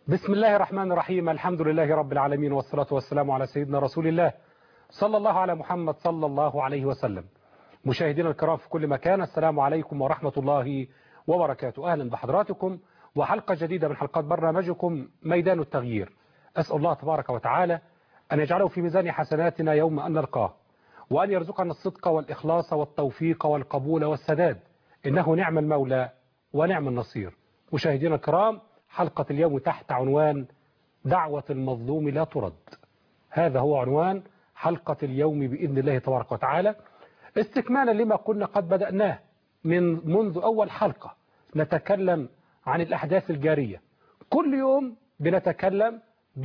بسم الله الرحمن الرحيم الحمد لله رب العالمين والصلاة والسلام على سيدنا رسول الله صلى الله على محمد صلى الله عليه وسلم مشاهدينا الكرام في كل مكان السلام عليكم ورحمة الله وبركاته أهلا بحضراتكم وحلقة جديدة من حلقات برنامجكم ميدان التغيير أسأل الله تبارك وتعالى أن يجعله في ميزان حسناتنا يوم أن نلقاه وأن يرزقنا الصدق والإخلاص والتوفيق والقبول والسداد إنه نعم المولى ونعم النصير مشاهدينا الكرام حلقة اليوم تحت عنوان دعوة المظلوم لا ترد هذا هو عنوان حلقة اليوم بإذن الله تبارك وتعالى استكمالا لما كنا قد بدأناه من منذ أول حلقة نتكلم عن الأحداث الجارية كل يوم بنتكلم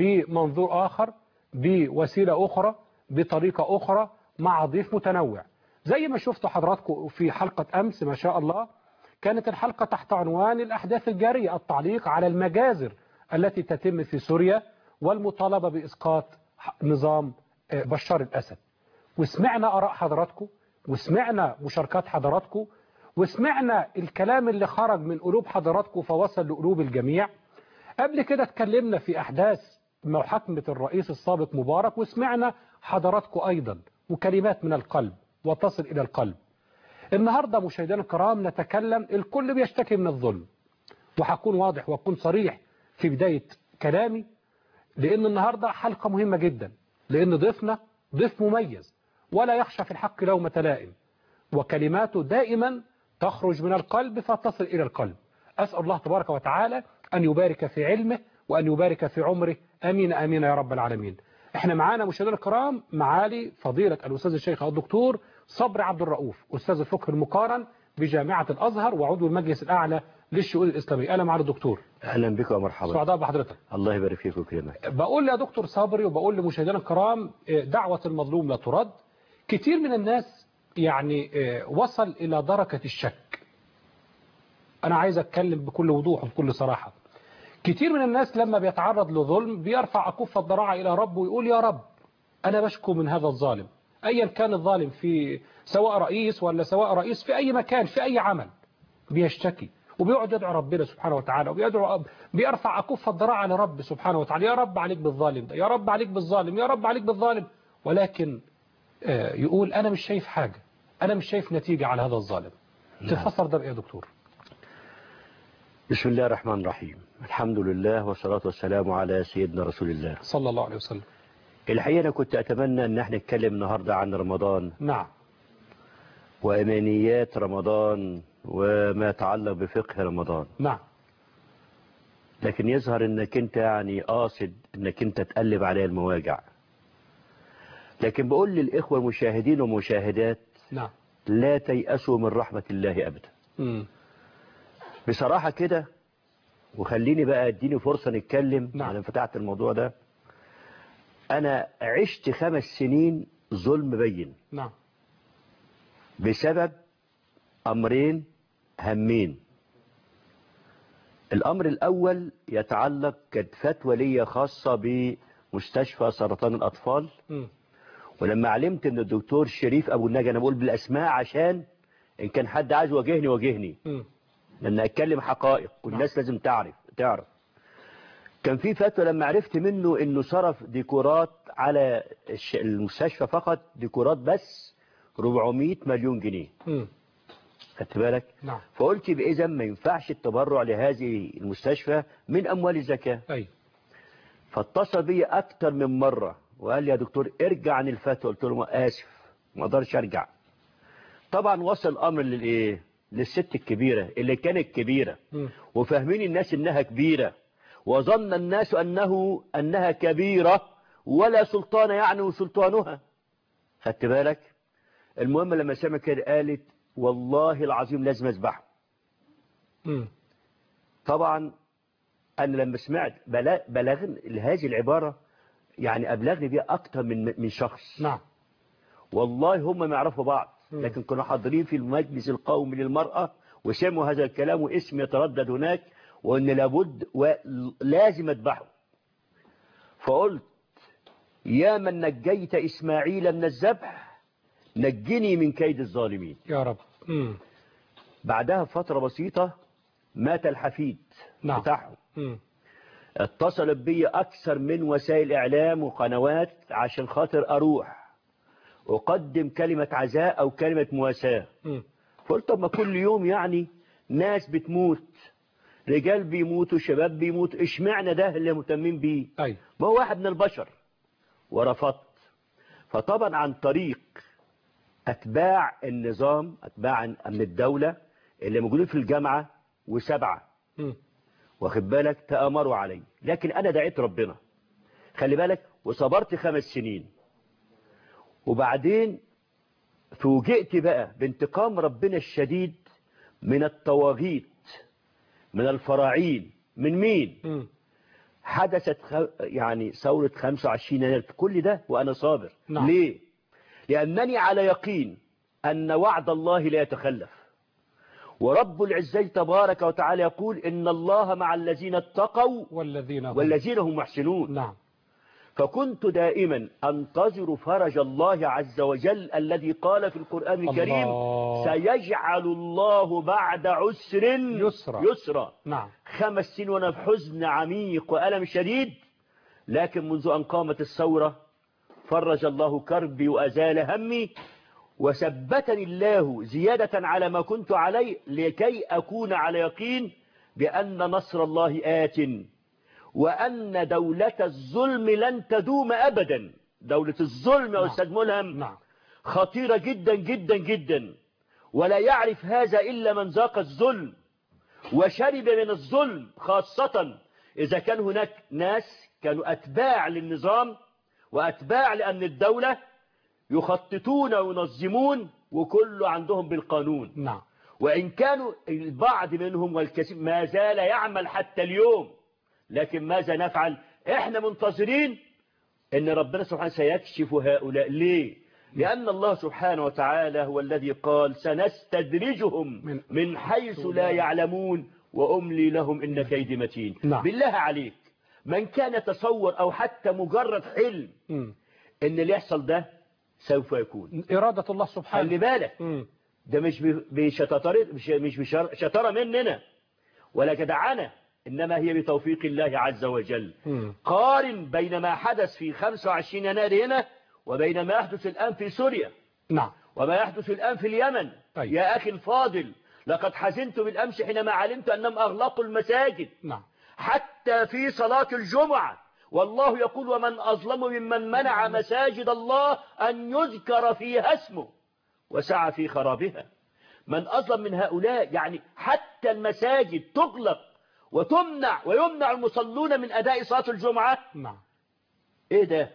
بمنظور آخر بوسيلة أخرى بطريقة أخرى مع ضيف متنوع زي ما شفتوا حضراتكم في حلقة أمس ما شاء الله كانت الحلقة تحت عنوان الأحداث الجارية التعليق على المجازر التي تتم في سوريا والمطالبة بإسقاط نظام بشار الأسد وسمعنا أراء حضراتكم وسمعنا مشاركات حضراتكم وسمعنا الكلام اللي خرج من قلوب حضراتكم فوصل لقلوب الجميع قبل كده اتكلمنا في أحداث محاكمة الرئيس السابق مبارك وسمعنا حضراتكم أيضا وكلمات من القلب وتصل إلى القلب النهاردة مشاهدينا الكرام نتكلم الكل بيشتكي من الظلم وهكون واضح وأكون صريح في بداية كلامي لأن النهاردة حلقة مهمة جدا لأن ضيفنا ضيف مميز ولا يخشى في الحق لومة لائم وكلماته دائما تخرج من القلب فتصل إلى القلب أسأل الله تبارك وتعالى أن يبارك في علمه وأن يبارك في عمره أمين أمين يا رب العالمين احنا معانا مشاهدينا الكرام معالي فضيلة الأستاذ الشيخ الدكتور صبري عبد الرؤوف أستاذ الفقه المقارن بجامعة الأزهر وعضو المجلس الأعلى للشؤون الإسلامية أهلا معالي الدكتور اهلا بك ومرحبا سعداء بحضرتك الله يبارك فيك ويكرمك بقول يا دكتور صبري وبقول لمشاهدينا الكرام دعوة المظلوم لا ترد كتير من الناس يعني وصل إلى دركة الشك أنا عايز أتكلم بكل وضوح وبكل صراحة كتير من الناس لما بيتعرض لظلم بيرفع أكف الضراعة إلى رب ويقول يا رب أنا بشكو من هذا الظالم أيا كان الظالم في سواء رئيس ولا سواء رئيس في أي مكان في أي عمل بيشتكي وبيقعد يدعو ربنا سبحانه وتعالى وبيدعو بيرفع أكف الضراعة لرب سبحانه وتعالى يا رب عليك بالظالم ده يا رب عليك بالظالم يا رب عليك بالظالم ولكن يقول أنا مش شايف حاجة أنا مش شايف نتيجة على هذا الظالم تفسر ده بإيه يا دكتور بسم الله الرحمن الرحيم الحمد لله والصلاة والسلام على سيدنا رسول الله صلى الله عليه وسلم الحقيقة أنا كنت أتمنى أن احنا نتكلم النهاردة عن رمضان نعم وأمانيات رمضان وما يتعلق بفقه رمضان نعم لكن يظهر أنك أنت يعني قاصد أنك أنت تقلب عليه المواجع لكن بقول للإخوة المشاهدين ومشاهدات نعم لا تيأسوا من رحمة الله أبدا مم. بصراحة كده وخليني بقى اديني فرصة نتكلم نعم. أنا فتحت الموضوع ده أنا عشت خمس سنين ظلم بين نعم بسبب أمرين هامين الأمر الأول يتعلق كانت فتوى ليا خاصة بمستشفى سرطان الأطفال مم. ولما علمت ان الدكتور شريف أبو النجا أنا بقول بالأسماء عشان إن كان حد عايز يواجهني واجهني مم. لأن أتكلم حقائق والناس لازم تعرف تعرف كان في فتوى لما عرفت منه انه صرف ديكورات على الش- المستشفى فقط ديكورات بس 400 مليون جنيه مم. خدت بالك نعم فقلت بإذا ما ينفعش التبرع لهذه المستشفى من أموال الزكاة أي فاتصل بي أكتر من مرة وقال لي يا دكتور ارجع عن الفتوى قلت له آسف ما اقدرش ارجع طبعا وصل الأمر للإيه للست الكبيرة اللي كانت كبيرة مم. وفاهمين الناس انها كبيرة وظن الناس انه انها كبيرة ولا سلطان يعني سلطانها خدت بالك المهم لما سمع كده قالت والله العظيم لازم اذبحه مم. طبعا انا لما سمعت بلا- بلغني هذه العبارة يعني ابلغني بيها اكتر من من شخص نعم والله هم ما يعرفوا بعض مم. لكن كانوا حاضرين في المجلس القومي للمرأة وسمعوا هذا الكلام واسم يتردد هناك وان لابد ولازم اذبحه فقلت يا من نجيت اسماعيل من الذبح نجني من كيد الظالمين يا رب مم. بعدها بفترة بسيطة مات الحفيد نعم. بتاعهم مم. اتصلت بي أكثر من وسائل إعلام وقنوات عشان خاطر أروح أقدم كلمة عزاء أو كلمة مواساة مم. فقلت طب ما كل يوم يعني ناس بتموت رجال بيموتوا شباب بيموتوا اشمعنى ده اللي مهتمين بيه أي ما هو واحد من البشر ورفضت فطبعا عن طريق أتباع النظام أتباع من الدولة اللي موجودين في الجامعة وسبعة مم. واخد بالك تأمروا علي لكن أنا دعيت ربنا خلي بالك وصبرت خمس سنين وبعدين فوجئت بقى بانتقام ربنا الشديد من الطواغيت من الفراعين من مين مم. حدثت خ... يعني ثورة 25 يناير كل ده وأنا صابر نعم. ليه لأنني على يقين أن وعد الله لا يتخلف ورب العزة تبارك وتعالى يقول إن الله مع الذين اتقوا والذين هم والذين هم محسنون نعم فكنت دائما أنتظر فرج الله عز وجل الذي قال في القرآن الكريم الله. سيجعل الله بعد عسر يسرا. يسرا نعم خمس سنين وأنا في حزن عميق وألم شديد لكن منذ أن قامت الثورة فرج الله كربي وأزال همي وثبتني الله زيادة على ما كنت عليه لكي أكون على يقين بأن نصر الله آت وأن دولة الظلم لن تدوم أبدا دولة الظلم يا نعم. أستاذ ملهم نعم خطيرة جدا جدا جدا ولا يعرف هذا إلا من ذاق الظلم وشرب من الظلم خاصة إذا كان هناك ناس كانوا أتباع للنظام وأتباع لأمن الدولة يخططون وينظمون وكله عندهم بالقانون نعم وإن كانوا البعض منهم والكثير ما زال يعمل حتى اليوم لكن ماذا نفعل احنا منتظرين ان ربنا سبحانه سيكشف هؤلاء ليه لأن الله سبحانه وتعالى هو الذي قال سنستدرجهم من- من, من حيث لا يعلمون وأملي لهم إن كيدي متين نعم. بالله عليك من كان يتصور أو حتى مجرد حلم مم. إن اللي يحصل ده سوف يكون إرادة الله خلي سبحانه بالك مم. ده مش ب- بشطارة مش مش بشر- شطارة مننا ولا جدعنة إنما هي بتوفيق الله عز وجل مم. قارن بين ما حدث في 25 يناير هنا وبين ما يحدث الآن في سوريا نعم وما يحدث الآن في اليمن طيب. يا أخي الفاضل لقد حزنت بالأمس حينما علمت أنهم أغلقوا المساجد نعم حتى في صلاة الجمعة والله يقول ومن أظلم ممن منع مساجد الله أن يذكر فيها اسمه وسعى في خرابها من أظلم من هؤلاء يعني حتى المساجد تغلق وتمنع ويمنع المصلون من أداء صلاة الجمعة نعم إيه ده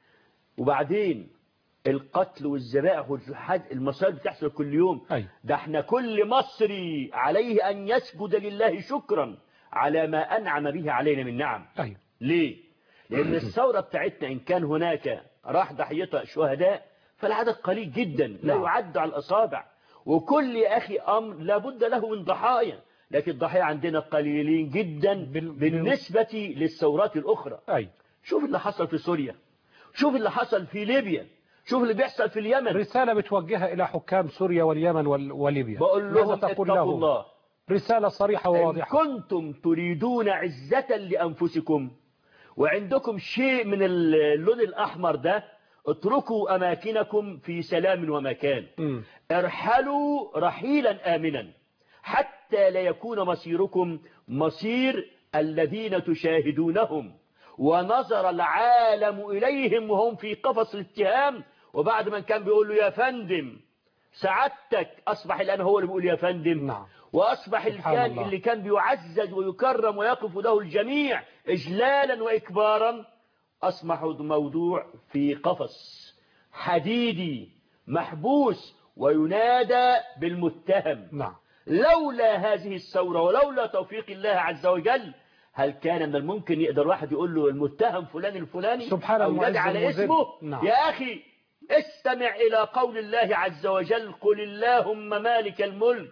وبعدين القتل والذبائح والحد المصائب بتحصل كل يوم أي ده احنا كل مصري عليه أن يسجد لله شكرا على ما أنعم به علينا من نعم أي ليه؟ لأن الثورة بتاعتنا إن كان هناك راح ضحيتها شهداء فالعدد قليل جدا لا نعم. يعد على الأصابع وكل يا أخي أمر لابد له من ضحايا لكن الضحايا عندنا قليلين جدا بال- بالنسبة للثورات الأخرى أي شوف اللي حصل في سوريا شوف اللي حصل في ليبيا شوف اللي بيحصل في اليمن رسالة بتوجهها إلى حكام سوريا واليمن وال- وليبيا بقول لهم ماذا تقول اتقوا لهم الله رسالة صريحة إن وواضحة كنتم تريدون عزة لأنفسكم وعندكم شيء من اللون الأحمر ده اتركوا أماكنكم في سلام ومكان مم. ارحلوا رحيلا آمنا حتى لا يكون مصيركم مصير الذين تشاهدونهم ونظر العالم إليهم وهم في قفص الاتهام وبعد من كان بيقول له يا فندم سعادتك أصبح الآن هو اللي بيقول يا فندم نعم وأصبح سبحان الكان الله. اللي كان بيعزز ويكرم ويقف له الجميع إجلالا وإكبارا أصبح موضوع في قفص حديدي محبوس وينادى بالمتهم نعم لولا هذه الثورة ولولا توفيق الله عز وجل هل كان من الممكن يقدر واحد يقول له المتهم فلان الفلاني سبحان أو المعز يدعي على المذل. اسمه نعم. يا أخي استمع إلى قول الله عز وجل قل اللهم مالك الملك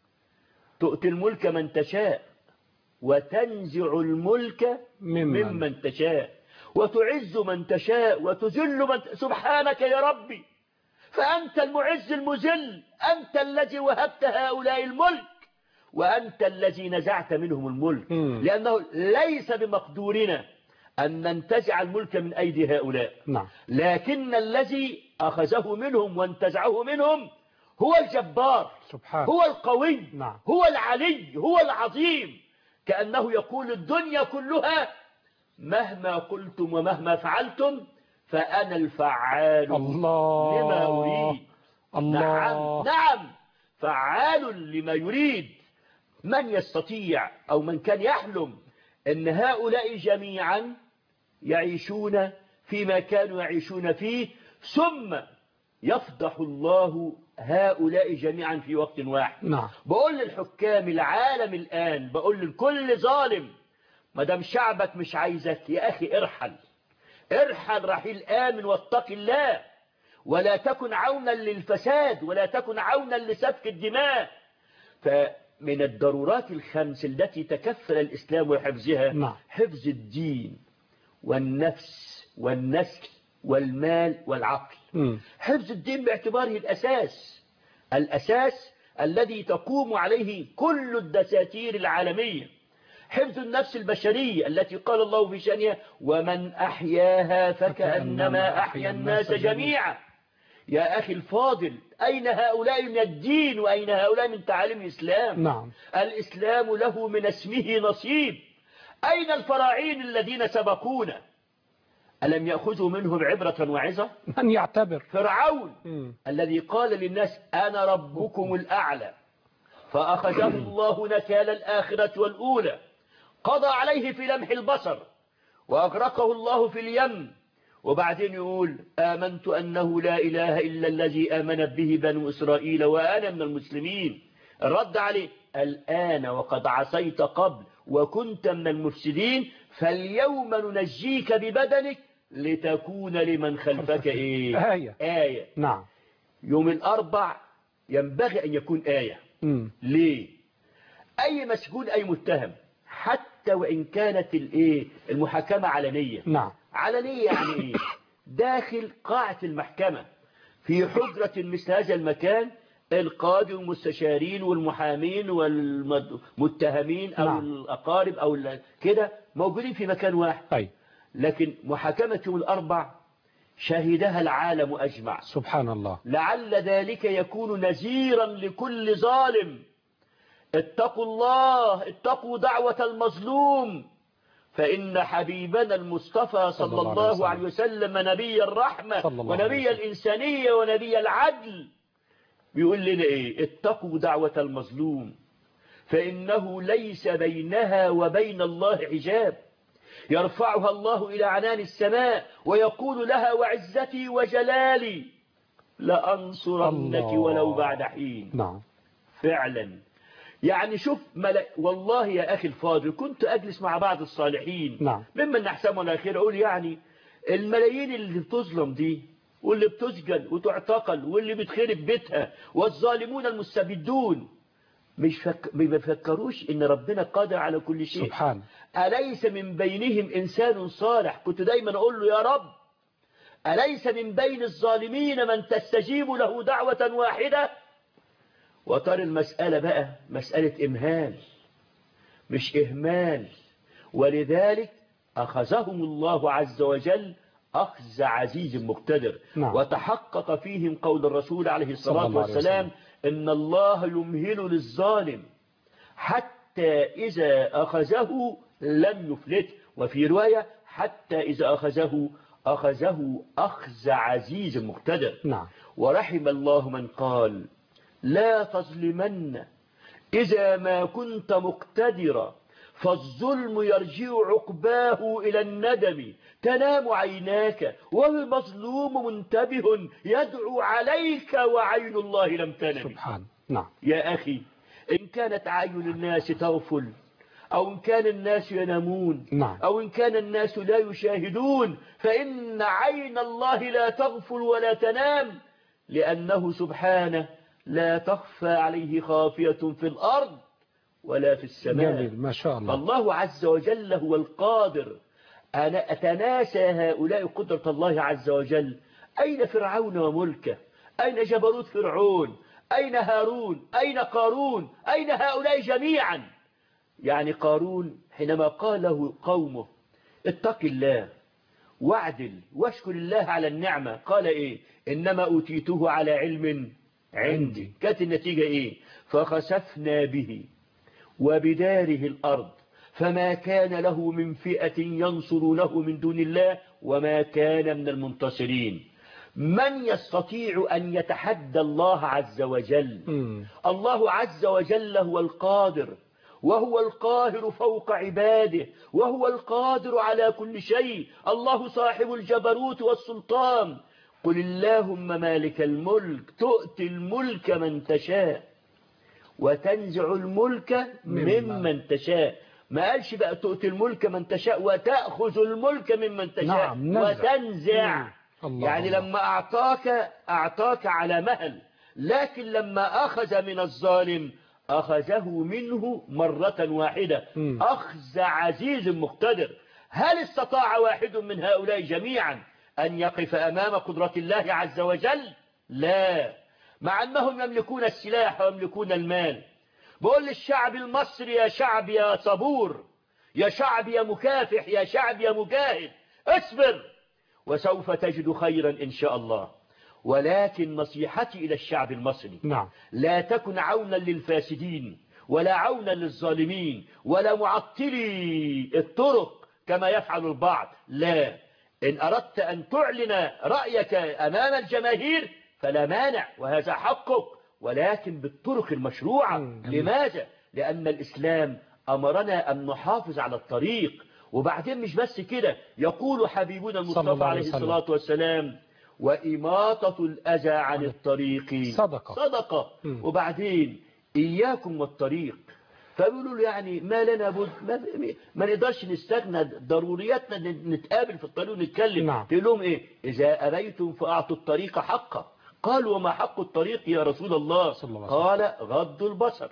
تؤتي الملك من تشاء وتنزع الملك ممن, ممن تشاء وتعز من تشاء وتذل من ت... سبحانك يا ربي فأنت المعز المذل أنت الذي وهبت هؤلاء الملك وأنت الذي نزعت منهم الملك مم. لأنه ليس بمقدورنا أن ننتزع الملك من أيدي هؤلاء نعم لكن الذي أخذه منهم وانتزعه منهم هو الجبار سبحان هو القوي نعم. هو العلي هو العظيم كأنه يقول الدنيا كلها مهما قلتم ومهما فعلتم فأنا الفعال الله لما أريد الله نعم نعم فعال لما يريد من يستطيع أو من كان يحلم أن هؤلاء جميعا يعيشون فيما كانوا يعيشون فيه ثم يفضح الله هؤلاء جميعا في وقت واحد نعم بقول للحكام العالم الآن بقول لكل ظالم ما دام شعبك مش عايزك يا أخي ارحل ارحل رحيل آمن واتق الله ولا تكن عونا للفساد ولا تكن عونا لسفك الدماء فمن الضرورات الخمس التي تكفل الإسلام وحفظها نعم. حفظ الدين والنفس والنسل والمال والعقل مم. حفظ الدين باعتباره الأساس الأساس الذي تقوم عليه كل الدساتير العالمية حفظ النفس البشرية التي قال الله في شأنها ومن أحياها فكأنما أحيا الناس جميعا يا أخي الفاضل أين هؤلاء من الدين وأين هؤلاء من تعاليم الإسلام نعم الإسلام له من اسمه نصيب أين الفراعين الذين سبقونا ألم يأخذوا منهم عبرة وعظة من يعتبر فرعون مم. الذي قال للناس أنا ربكم الأعلى فأخذه الله نكال الآخرة والأولى قضى عليه في لمح البصر وأغرقه الله في اليم وبعدين يقول آمنت أنه لا إله إلا الذي آمنت به بنو إسرائيل وأنا من المسلمين الرد عليه الآن وقد عصيت قبل وكنت من المفسدين فاليوم ننجيك ببدنك لتكون لمن خلفك إيه آية آية نعم يوم الأربع ينبغي أن يكون آية مم. ليه أي مسجون أي متهم حتى وإن كانت الإيه المحاكمة علنية نعم علنية يعني إيه داخل قاعة المحكمة في حجرة مثل هذا المكان القاضي والمستشارين والمحامين والمتهمين أو نعم. الأقارب أو ال- كده موجودين في مكان واحد أي لكن محاكمة يوم الأربع شهدها العالم أجمع سبحان الله لعل ذلك يكون نذيرا لكل ظالم اتقوا الله اتقوا دعوة المظلوم فإن حبيبنا المصطفى صلى الله عليه وسلم نبي الرحمة صلى الله عليه ونبي وسلم. الإنسانية ونبي العدل بيقول لنا إيه اتقوا دعوة المظلوم فإنه ليس بينها وبين الله حجاب يرفعها الله إلى عنان السماء ويقول لها وعزتي وجلالي لأنصرنك الله. ولو بعد حين نعم فعلا يعني شوف ملا... والله يا أخي الفاضل كنت أجلس مع بعض الصالحين نعم. ممن نحسبه على خير أقول يعني الملايين اللي بتظلم دي واللي بتسجن وتعتقل واللي بتخرب بيتها والظالمون المستبدون مش فك... ما بيفكروش ان ربنا قادر على كل شيء سبحان أليس من بينهم إنسان صالح كنت دايما أقول له يا رب أليس من بين الظالمين من تستجيب له دعوة واحدة وترى المسألة بقى مسألة إمهال مش إهمال ولذلك أخذهم الله عز وجل أخذ عزيز مقتدر نعم. وتحقق فيهم قول الرسول عليه صلى الصلاة الله عليه والسلام وسلم. إن الله يمهل للظالم حتى إذا أخذه لم يفلت وفي رواية حتى إذا أخذه أخذه أخذ عزيز مقتدر نعم ورحم الله من قال لا تظلمن إذا ما كنت مقتدرا فالظلم يرجع عقباه إلى الندم تنام عيناك والمظلوم منتبه يدعو عليك وعين الله لم تنم سبحان نعم يا أخي إن كانت عين الناس تغفل أو إن كان الناس ينامون نعم. أو إن كان الناس لا يشاهدون فإن عين الله لا تغفل ولا تنام لأنه سبحانه لا تخفى عليه خافية في الأرض ولا في السماء جميل ما شاء الله فالله عز وجل هو القادر أنا أتناسى هؤلاء قدرة الله عز وجل أين فرعون وملكه أين جبروت فرعون أين هارون أين قارون أين هؤلاء جميعا يعني قارون حينما قال له قومه اتق الله واعدل واشكر الله على النعمة قال ايه انما اوتيته على علم عندي كانت النتيجة ايه فخسفنا به وبداره الارض فما كان له من فئة ينصرونه من دون الله وما كان من المنتصرين من يستطيع أن يتحدى الله عز وجل مم. الله عز وجل هو القادر وهو القاهر فوق عباده وهو القادر على كل شيء الله صاحب الجبروت والسلطان قل اللهم مالك الملك تؤتي الملك من تشاء وتنزع الملك ممن. ممن تشاء ما قالش بقى تؤتي الملك من تشاء وتأخذ الملك ممن تشاء نعم، نزع. وتنزع مم. الله يعني الله. لما أعطاك أعطاك على مهل لكن لما أخذ من الظالم أخذه منه مرة واحدة مم. أخذ عزيز مقتدر هل استطاع واحد من هؤلاء جميعا أن يقف أمام قدرة الله عز وجل لا مع أنهم يملكون السلاح ويملكون المال بقول للشعب المصري يا شعب يا صبور يا شعب يا مكافح يا شعب يا مجاهد اصبر وسوف تجد خيرا إن شاء الله ولكن نصيحتي إلى الشعب المصري نعم لا تكن عونا للفاسدين ولا عونا للظالمين ولا معطلي الطرق كما يفعل البعض لا إن أردت أن تعلن رأيك أمام الجماهير فلا مانع وهذا حقك ولكن بالطرق المشروعة مم، جميل. لماذا؟ لأن الإسلام أمرنا أن نحافظ على الطريق وبعدين مش بس كده يقول حبيبنا صلى المصطفى الله عليه عليه وسلم. الصلاة والسلام وإماطة الأذى عن الطريق صدقة. صدقة مم. وبعدين إياكم والطريق فبيقولوا له يعني ما لنا بد ما, ما نقدرش نستغنى ضرورياتنا ن- نتقابل في الطريق ونتكلم نعم. تقول لهم ايه اذا ابيتم فاعطوا الطريق حقه قالوا وما حق الطريق يا رسول الله صلى الله عليه قال غض البصر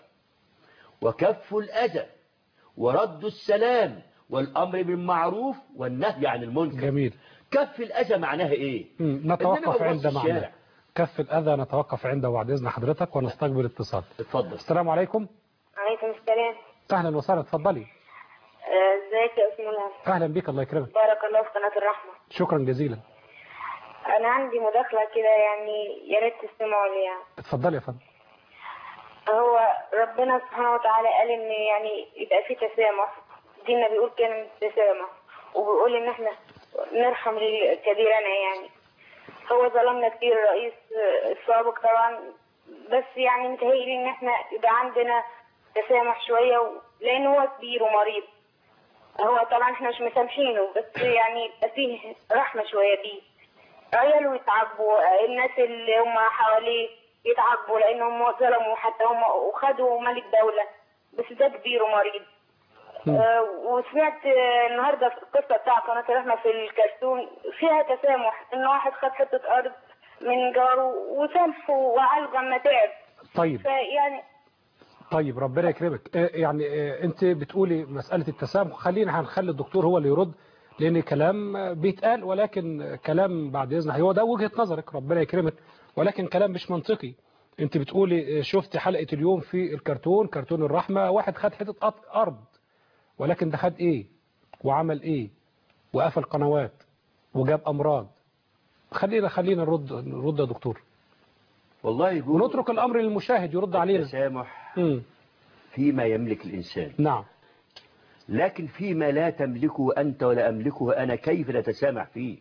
وكف الاذى ورد السلام والامر بالمعروف والنهي عن المنكر جميل كف الاذى معناها ايه مم. إنما نتوقف ببص عند معنى الشارع. كف الأذى نتوقف عنده بعد إذن حضرتك ونستقبل اتصال اتفضل السلام عليكم عليكم السلام أهلا وسهلا اتفضلي آه، ازيك يا اسم الله أهلا بك الله يكرمك بارك الله في قناة الرحمة شكرا جزيلا انا عندي مداخلة كده يعني يا ريت تستمعوا لي يعني اتفضلي يا فندم هو ربنا سبحانه وتعالى قال ان يعني يبقى في تسامح ديننا بيقول كلمة تسامح وبيقول ان احنا نرحم كبيرنا يعني هو ظلمنا كتير الرئيس آه، السابق طبعا بس يعني متهيألي ان احنا يبقى عندنا تسامح شوية و... لان هو كبير ومريض هو طبعا احنا مش مسامحينه بس يعني يبقى فيه رحمة شوية بيه عياله يتعاقبوا الناس اللي هم حواليه يتعاقبوا لانهم ظلموا حتى هم وخدوا مال الدولة بس ده كبير ومريض مم. آه، وسمعت آه، النهارده في القصه بتاع قناه الرحمه في الكرتون فيها تسامح ان واحد خد حته ارض من جاره وسامحه وعالجه اما تعب طيب فيعني طيب ربنا يكرمك آه، يعني آه، انت بتقولي مسألة التسامح خلينا هنخلي الدكتور هو اللي يرد لان كلام آه، بيتقال ولكن آه، كلام بعد اذن هو ده وجهة نظرك ربنا يكرمك ولكن كلام مش منطقي انت بتقولي آه، شفت حلقة اليوم في الكرتون كرتون الرحمة واحد خد حتة أط- ارض ولكن ده خد ايه وعمل ايه وقفل قنوات وجاب امراض خلينا خلينا نرد نرد يا دكتور والله يقول ونترك الامر للمشاهد يرد علينا التسامح مم. فيما يملك الإنسان نعم لكن فيما لا تملكه أنت ولا أملكه أنا كيف نتسامح فيه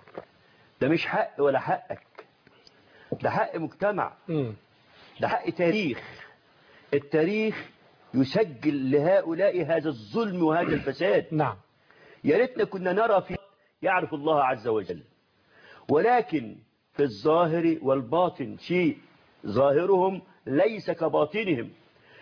ده مش حق ولا حقك ده حق مجتمع مم. ده حق تاريخ التاريخ يسجل لهؤلاء هذا الظلم وهذا الفساد نعم يا ريتنا كنا نرى في يعرف الله عز وجل ولكن في الظاهر والباطن شيء ظاهرهم ليس كباطنهم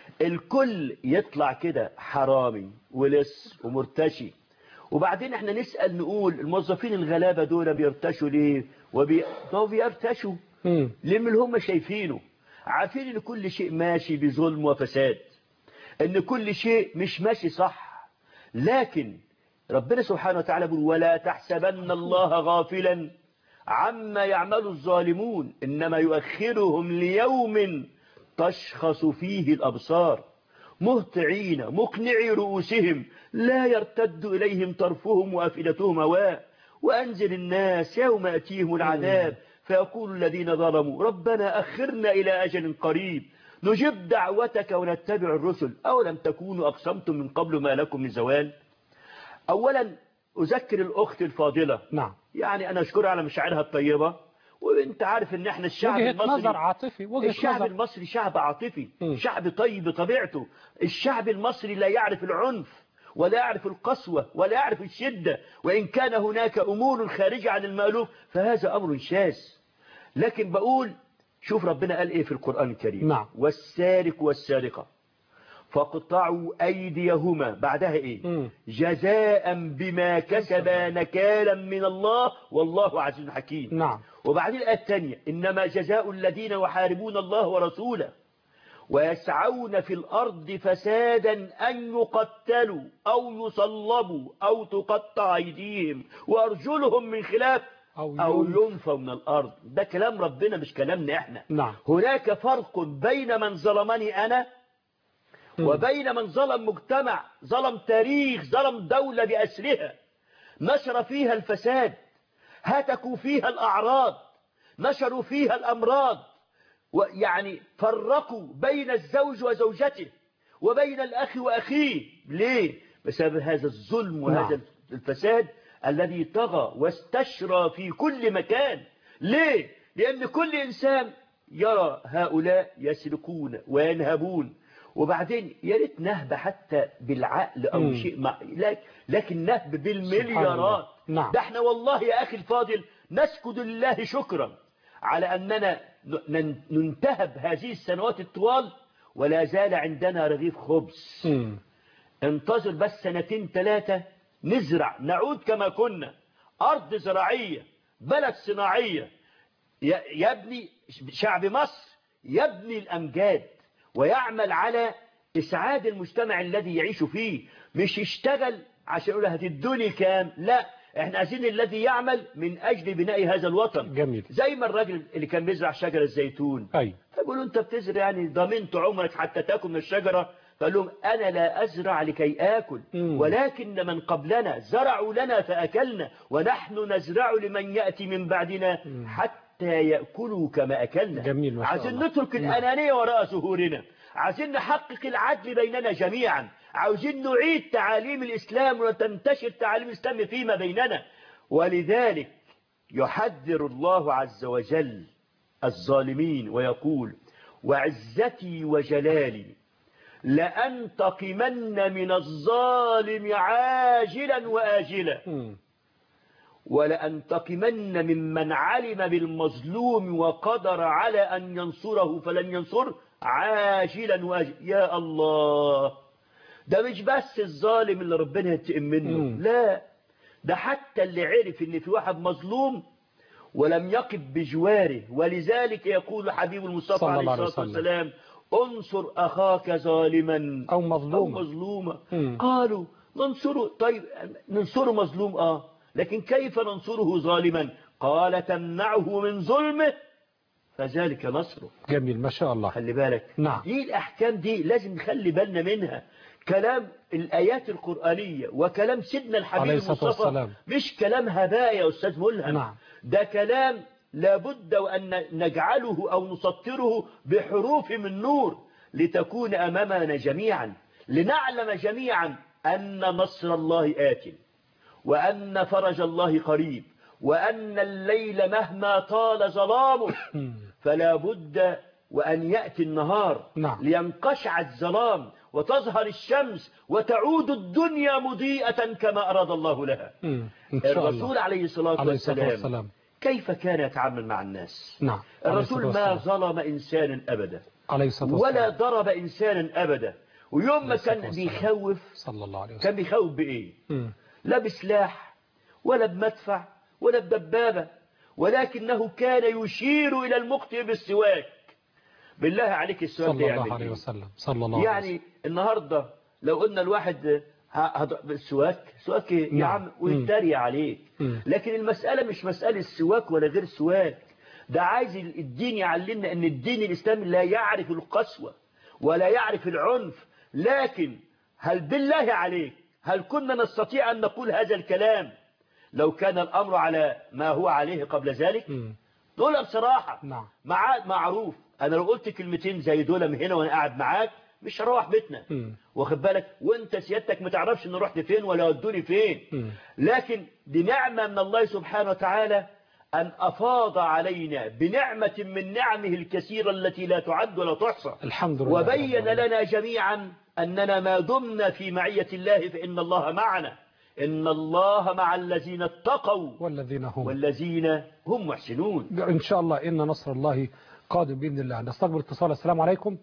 الكل يطلع كده حرامي ولص ومرتشي وبعدين احنا نسأل نقول الموظفين الغلابة دول بيرتشوا ليه وبي... طب بيرتشوا مم. ليه من اللي هم شايفينه عارفين ان كل شيء ماشي بظلم وفساد ان كل شيء مش ماشي صح لكن ربنا سبحانه وتعالى يقول ولا تحسبن الله غافلا عما يعمل الظالمون انما يؤخرهم ليوم تشخص فيه الأبصار مهطعين مقنعي رؤوسهم لا يرتد إليهم طرفهم وأفئدتهم هواء وأنزل الناس يوم يأتيهم العذاب فيقول الذين ظلموا ربنا أخرنا إلى أجل قريب نجب دعوتك ونتبع الرسل أو لم تكونوا أقسمتم من قبل ما لكم من زوال أولا أذكر الأخت الفاضلة نعم يعني أنا أشكرها على مشاعرها الطيبة وانت عارف ان احنا الشعب وجهة المصري نظر عاطفي وجهة الشعب نظر المصري شعب عاطفي مم. شعب طيب بطبيعته الشعب المصري لا يعرف العنف ولا يعرف القسوة ولا يعرف الشدة وإن كان هناك أمور خارجة عن المألوف فهذا أمر شاذ لكن بقول شوف ربنا قال إيه في القرآن الكريم نعم. والسارق والسارقة فاقطعوا أيديهما بعدها إيه مم. جزاء بما كسبا نكالا من الله والله عزيز حكيم نعم وبعدين الآية الثانية إنما جزاء الذين يحاربون الله ورسوله ويسعون في الأرض فسادا أن يقتلوا أو يصلبوا أو تقطع أيديهم وأرجلهم من خلاف أو أو ينفوا. ينفوا من الأرض ده كلام ربنا مش كلامنا إحنا نعم هناك فرق بين من ظلمني أنا مم. وبين من ظلم مجتمع ظلم تاريخ ظلم دولة بأسرها نشر فيها الفساد هتكوا فيها الأعراض نشروا فيها الأمراض ويعني فرقوا بين الزوج وزوجته وبين الأخ وأخيه ليه؟ بسبب هذا الظلم وهذا نعم. الفساد الذي طغى واستشرى في كل مكان ليه؟ لأن كل إنسان يرى هؤلاء يسرقون وينهبون وبعدين يا ريت نهب حتى بالعقل أو مم. شيء مع لك- لكن نهب سبحان بالمليارات الله. نعم. ده احنا والله يا أخي الفاضل نسجد لله شكرا على أننا ن- ننتهب هذه السنوات الطوال ولا زال عندنا رغيف خبز مم. انتظر بس سنتين ثلاثة نزرع نعود كما كنا أرض زراعية بلد صناعية ي- يبني شعب مصر يبني الأمجاد ويعمل على إسعاد المجتمع الذي يعيش فيه مش يشتغل عشان يقول هتدوني كام لا احنا عايزين الذي يعمل من أجل بناء هذا الوطن جميل زي ما الراجل اللي كان بيزرع شجر الزيتون أي فيقولوا انت بتزرع يعني ضمنت عمرك حتى تاكل من الشجرة فقال لهم انا لا ازرع لكي اكل مم. ولكن من قبلنا زرعوا لنا فاكلنا ونحن نزرع لمن ياتي من بعدنا مم. حتى ياكلوا كما اكلنا جميل ما شاء عايزين الله. نترك نعم. الانانيه وراء ظهورنا عايزين نحقق العدل بيننا جميعا عاوزين نعيد تعاليم الاسلام وتنتشر تعاليم الاسلام فيما بيننا ولذلك يحذر الله عز وجل الظالمين ويقول وعزتي وجلالي لأنتقمن من الظالم عاجلا وآجلا مم. ولأنتقمن ممن علم بالمظلوم وقدر على أن ينصره فلن ينصره عاجلا وآجلا يا الله ده مش بس الظالم اللي ربنا ينتقم منه مم. لا ده حتى اللي عرف ان في واحد مظلوم ولم يقف بجواره ولذلك يقول حبيب المصطفى صلى عليه الله عليه الصلاة وسلم. والسلام انصر أخاك ظالما أو أو مظلومة مظلومة مم. قالوا ننصره طيب ننصره مظلوم آه لكن كيف ننصره ظالما قال تمنعه من ظلمه فذلك نصره جميل ما شاء الله خلي بالك نعم. دي الأحكام دي لازم نخلي بالنا منها كلام الآيات القرآنية وكلام سيدنا الحبيب عليه الصلاة المصطفى والسلام. مش كلام هباء يا أستاذ ملهم نعم. ده كلام لابد وأن نجعله أو نسطره بحروف من نور لتكون أمامنا جميعا لنعلم جميعا أن نصر الله آت وأن فرج الله قريب وأن الليل مهما طال ظلامه مم. فلا بد وأن يأتي النهار نعم. لينقشع الظلام وتظهر الشمس وتعود الدنيا مضيئة كما أراد الله لها مم. إن شاء الله الرسول عليه الصلاة عليه الصلاة والسلام والسلام كيف كان يتعامل مع الناس نعم عليه الرسول الصلاة ما والسلام. ظلم إنسانا أبدا عليه الصلاة ولا والسلام ضرب إنسانا أبدا ويوم عليه ما الصلاة كان والسلام. بيخوف صلى الله عليه وسلم كان بيخوف بإيه مم. لا بسلاح ولا بمدفع ولا بدبابة ولكنه كان يشير إلى المقتل بالسواك بالله عليك السواك صلى ده الله يعمل عليه إيه؟ وسلم صلى الله عليه وسلم يعني النهاردة لو قلنا الواحد ه- هض- بالسواك سواك إيه؟ يا نعم. عم ويتريق عليك مم. لكن المسألة مش مسألة سواك ولا غير سواك ده عايز الدين يعلمنا ان الدين الاسلامي لا يعرف القسوة ولا يعرف العنف لكن هل بالله عليك هل كنا نستطيع ان نقول هذا الكلام لو كان الامر على ما هو عليه قبل ذلك مم. دول بصراحة نعم مع معروف انا لو قلت كلمتين زي دول من هنا وانا قاعد معاك مش هروح بيتنا مم. واخد بالك وانت سيادتك ما تعرفش ان رحت فين ولا ودوني فين مم. لكن دي نعمة من الله سبحانه وتعالى أن أفاض علينا بنعمة من نعمه الكثيرة التي لا تعد ولا تحصى الحمد لله وبين رب العالمين. لنا جميعا أننا ما دمنا في معية الله فإن الله معنا إن الله مع الذين اتقوا والذين هم والذين هم محسنون إن شاء الله إن نصر الله قادم بإذن الله نستقبل اتصال السلام عليكم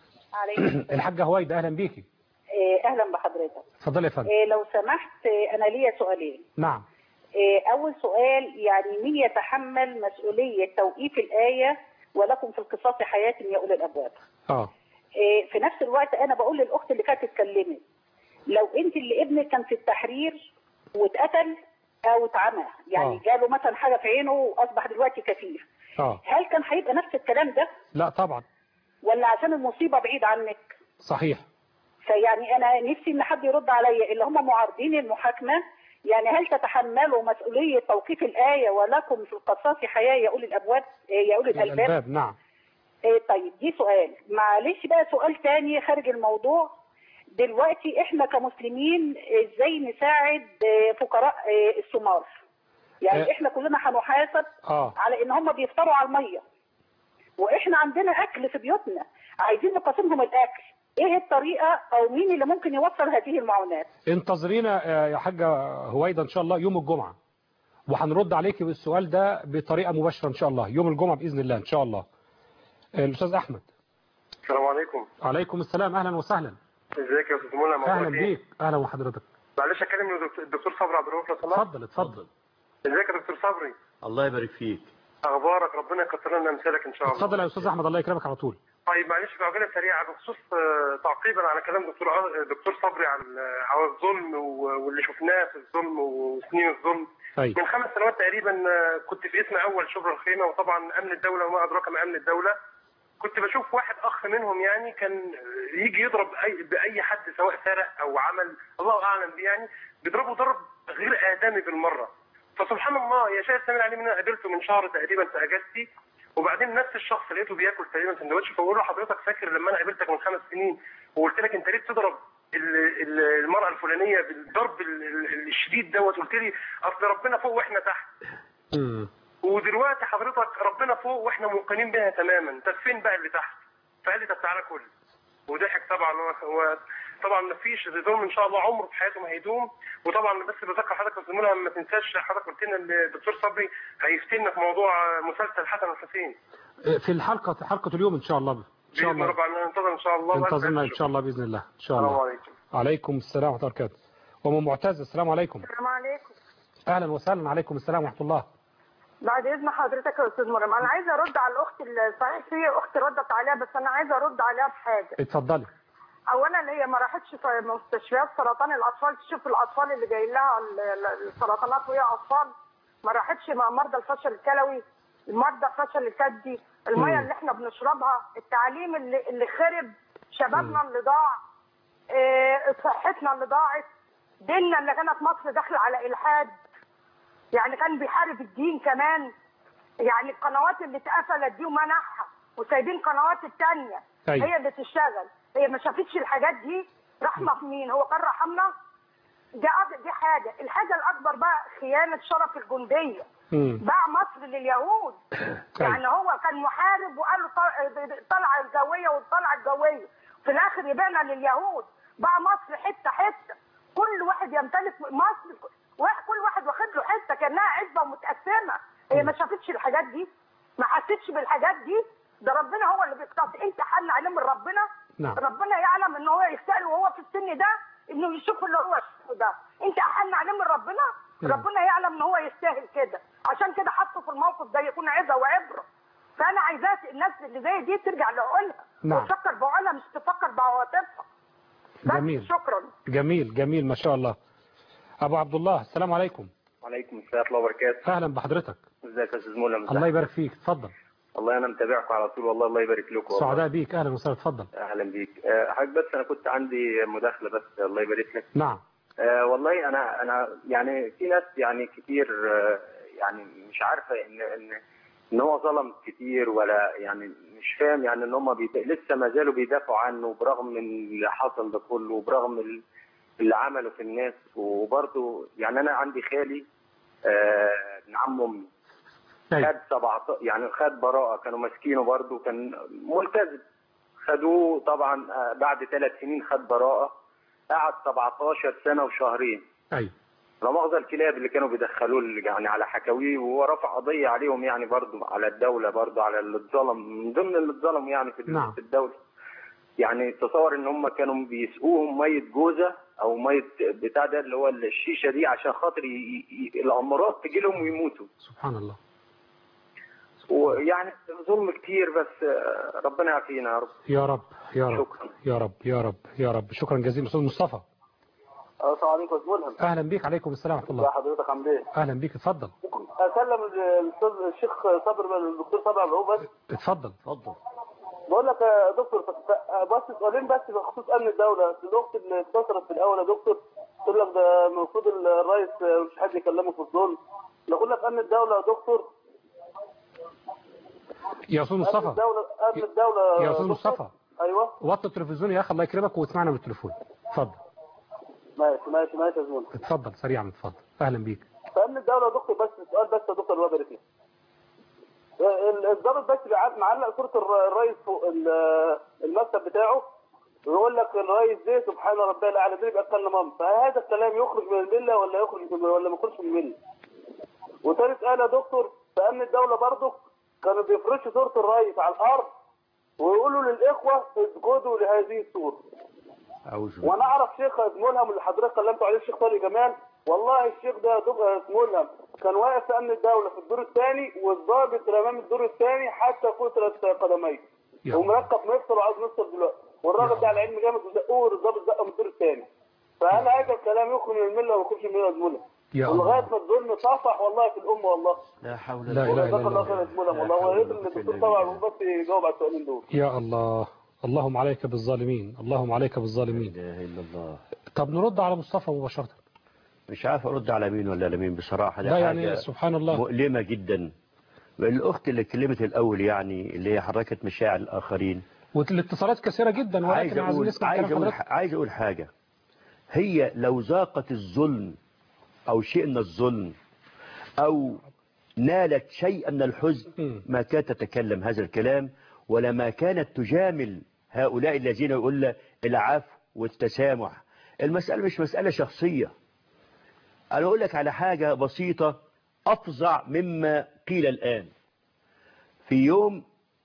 عليكم الحاجة هويدا أهلا بيكي إيه، اهلا بحضرتك اتفضلي يا فندم إيه، لو سمحت إيه، انا ليا سؤالين نعم إيه، اول سؤال يعني مين يتحمل مسؤوليه توقيف الايه ولكم في القصاص حياه يا اولي الابواب اه إيه، في نفس الوقت انا بقول للاخت اللي كانت اتكلمت لو انت اللي ابنك كان في التحرير واتقتل او اتعمى يعني آه. جاله مثلا حاجه في عينه واصبح دلوقتي كفيف اه هل كان هيبقى نفس الكلام ده لا طبعا ولا عشان المصيبه بعيد عنك صحيح فيعني انا نفسي ان حد يرد عليا اللي هم معارضين المحاكمه يعني هل تتحملوا مسؤوليه توقيف الايه ولكم في القصاص حياه يا اولي الابواب يا اولي الالباب الألباب نعم إيه طيب دي سؤال معلش بقى سؤال تاني خارج الموضوع دلوقتي احنا كمسلمين ازاي نساعد آه، فقراء آه، الصومال يعني آه. احنا كلنا هنحاسب اه على ان هم بيفطروا على الميه واحنا عندنا اكل في بيوتنا عايزين نقاسمهم الاكل ايه الطريقه او مين اللي ممكن يوصل هذه المعونات انتظرينا آه، يا حاجة هويدا إن شاء الله يوم الجمعة وهنرد عليك بالسؤال ده بطريقة مباشرة إن شاء الله يوم الجمعة بإذن الله إن شاء الله آه، الأستاذ أحمد السلام عليكم عليكم السلام أهلا وسهلا ازيك يا استاذ منى أهلا موضوع ايه بيك أهلا وحضرتك معلش اكلم الدكتور- الدكتور صبري عبد الرؤوف لو سمحت اتفضل اتفضل ازيك يا دكتور صبري الله يبارك فيك اخبارك ربنا يكثر لنا امثالك ان شاء الله اتفضل يا أستاذ أحمد الله يكرمك على طول طيب معلش في عجاله سريعه بخصوص آه، تعقيبا على كلام دكتور ع- دكتور صبري عن آه، على الظلم و- واللي شفناه في الظلم وسنين الظلم أي من خمس سنوات تقريبا آه، كنت في اسم اول شبرا الخيمه وطبعا امن الدوله وما ادراك ما امن الدوله كنت بشوف واحد اخ منهم يعني كان يجي يضرب اي باي حد سواء سرق او عمل الله اعلم بيه يعني بيضربه ضرب غير ادمي بالمره فسبحان الله يا شاهد سامي عليه انا قابلته من شهر تقريبا في اجازتي وبعدين نفس الشخص لقيته بياكل تقريبا سندوتش فبقول له حضرتك فاكر لما انا قابلتك من خمس سنين وقلت لك انت ليه بتضرب ال- ال- المراه الفلانيه بالضرب ال- ال- الشديد دوت قلت لي اصل ربنا فوق واحنا تحت مم. ودلوقتي حضرتك ربنا فوق واحنا موقنين بها تماما طب فين بقى اللي تحت فقال لي طب تعالى كل وضحك طبعا و- وطبعا ما فيش ظلم ان شاء الله عمره في حياته ما هيدوم وطبعا بس بذكر حضرتك يا أستاذ منى ما تنساش حضرتك قلت لنا ان الدكتور صبري هيفتنا في موضوع مسلسل حسن الحسين آه، في الحلقة في حلقة اليوم إن شاء الله إن شاء باذن الله رب العالمين ننتظر ان شاء الله انتظرنا إن شاء الله بإذن الله إن شاء السلام الله عليكم عليكم السلام ورحمة الله وبركاته وأم معتز السلام عليكم السلام عليكم أهلا وسهلا عليكم السلام ورحمة الله بعد اذن حضرتك يا استاذ مريم انا عايزه ارد على الاخت اللي صحيح في اخت ردت عليها بس انا عايزه ارد عليها بحاجه اتفضلي اولا هي ما راحتش في مستشفيات سرطان الاطفال تشوف الاطفال اللي جاي لها ال- ال- السرطانات وهي اطفال ما راحتش مع مرضى الفشل الكلوي مرضى الفشل الكبدي الميه مم. اللي احنا بنشربها التعليم اللي اللي خرب شبابنا اللي ضاع إيه، صحتنا اللي ضاعت ديننا اللي كانت مصر داخله على الحاد يعني كان بيحارب الدين كمان يعني القنوات اللي اتقفلت دي ومنعها وسايبين قنوات التانية أيوة. هي اللي تشتغل هي ما شافتش الحاجات دي رحمة في مين هو كان رحمنا دي أج- دي حاجة الحاجة الأكبر بقى خيانة شرف الجندية مم. باع مصر لليهود يعني هو كان محارب وقال له طل- الطلعة الجوية والطلعة الجوية في الآخر يبيعنا لليهود باع مصر حتة حتة كل واحد يمتلك مصر واحد- كل واحد واخد له حتة كأنها عزبة متقسمة هي ما شافتش الحاجات دي ما حسيتش بالحاجات دي ده ربنا هو اللي بيقتص انت حن عليه من ربنا نعم. ربنا يعلم ان هو يستاهل وهو في السن ده انه يشوف اللي هو شافه ده انت احن عليه من ربنا نعم. ربنا يعلم ان هو يستاهل كده عشان كده حطه في الموقف ده يكون عظه وعبره فانا عايزاه الناس اللي زي دي ترجع لعقولها نعم. وتفكر بعقولها مش تفكر بعواطفها بس جميل شكرا جميل جميل ما شاء الله أبو عبد الله السلام عليكم وعليكم السلام ورحمه الله وبركاته أهلا بحضرتك ازيك يا استاذ مولى الله يبارك فيك اتفضل والله انا متابعكم على طول والله الله يبارك لكم والله. سعداء بيك اهلا وسهلا اتفضل اهلا بيك آه، حضرتك بس انا كنت عندي مداخله بس الله يبارك لك نعم آه، والله انا انا يعني في ناس يعني كتير آه، يعني مش عارفه ان ان ان هو ظلم كتير ولا يعني مش فاهم يعني ان هم بيد... لسه ما زالوا بيدافعوا عنه برغم من اللي حصل ده كله وبرغم ال- اللي عمله في الناس وبرضه يعني انا عندي خالي آه، ابن عم امي أيوة. خد 17 يعني خد براءة كانوا ماسكينه برضه كان ملتزم خدوه طبعا آه، بعد ثلاث سنين خد براءة قعد 17 سنة وشهرين ايوه لا مؤاخذة الكلاب اللي كانوا بيدخلوه اللي يعني على حكاويه وهو رفع قضية عليهم يعني برضه على الدولة برضه على اللي اتظلم من ضمن اللي اتظلم يعني في نعم. في الدولة يعني تصور ان هم كانوا بيسقوهم ميه جوزه او ميه بتاع ده اللي هو الشيشه دي عشان خاطر ي... ي... الامراض تجي لهم ويموتوا سبحان الله ويعني ظلم كتير بس آه، ربنا يعافينا يا رب يا رب يا رب شكرا. يا رب يا رب يا رب شكرا جزيلا استاذ مصطفى السلام عليكم يا ملهم اهلا بيك عليكم السلام ورحمه ازي الله حضرتك عامل ايه؟ اهلا بيك اتفضل ممكن اكلم الاستاذ الشيخ صابر الدكتور صابر عبد الوهاب بس اتفضل اتفضل بقول لك يا دكتور ف- ف- بس سؤالين بس بخصوص امن الدوله الاخت اللي اتصلت في الاول يا دكتور تقول لك ده المفروض الرئيس مش حد يكلمه في الظلم نقول لك امن الدوله يا دكتور يا استاذ امن مصطفى الدوله امن الدوله يا استاذ دكتور. مصطفى ايوه وطي التلفزيون يا اخي الله يكرمك واسمعنا من التليفون اتفضل ماشي ماشي ماشي يا زميلي اتفضل سريعا اتفضل اهلا بيك فامن الدوله يا دكتور بس سؤال بس يا دكتور الله يبارك فيك ال- الضابط بس بيعاد معلق صوره الر- الرئيس فوق ال- المكتب بتاعه ويقول لك الرئيس ده سبحان ربي الاعلى ده يبقى اتكلم امر فهذا الكلام يخرج من المله ولا يخرج من ولا ما يخرجش من المله وثالث قال يا دكتور في امن الدوله برضه كانوا بيفرشوا صوره الرئيس على الارض ويقولوا للاخوه اسجدوا لهذه الصوره أعوذ بالله. وانا اعرف شيخ ملهم اللي حضرتك كلمته عليه الشيخ طارق جمال والله الشيخ ده دب- ملهم كان واقف في امن الدوله في الدور الثاني والضابط رماه من الدور الثاني حتى كسرت قدميه يا ومركب مفصل وعاوز مفصل دلوقتي والراجل ده على علم جامد وزقوه الضابط زقه من الدور الثاني فهل هذا الكلام يخرج من المله وما يخرجش من المله يا زميلي؟ يا ولغايه الله ما الظلم طفح والله في الامه والله لا حول لا إله إلا جزاك الله الله. خير يا زميلي والله لا حول ويا ريت ولا ان قوة الدكتور إلا طبعا بالله. بس يجاوب على السؤالين دول يا الله اللهم عليك بالظالمين اللهم عليك لا بالظالمين إله إلا الله طب نرد على مصطفى مباشرة مش عارف أرد على مين ولا على مين بصراحة ده لا حاجة يعني سبحان الله مؤلمة جدا الأخت اللي كلمت الأول يعني اللي هي حركت مشاعر الآخرين والاتصالات كثيرة جدا عايز ولكن عايزين أقول نسمع عايز كلام أقول حضرتك ح- عايز أقول حاجة هي لو ذاقت الظلم أو شيء من الظلم أو نالت شيئا من الحزن مم. ما كانت تتكلم هذا الكلام ولا ما كانت تجامل هؤلاء الذين يقول العفو والتسامح المسألة مش مسألة شخصية أنا أقول لك على حاجة بسيطة أفظع مما قيل الآن في يوم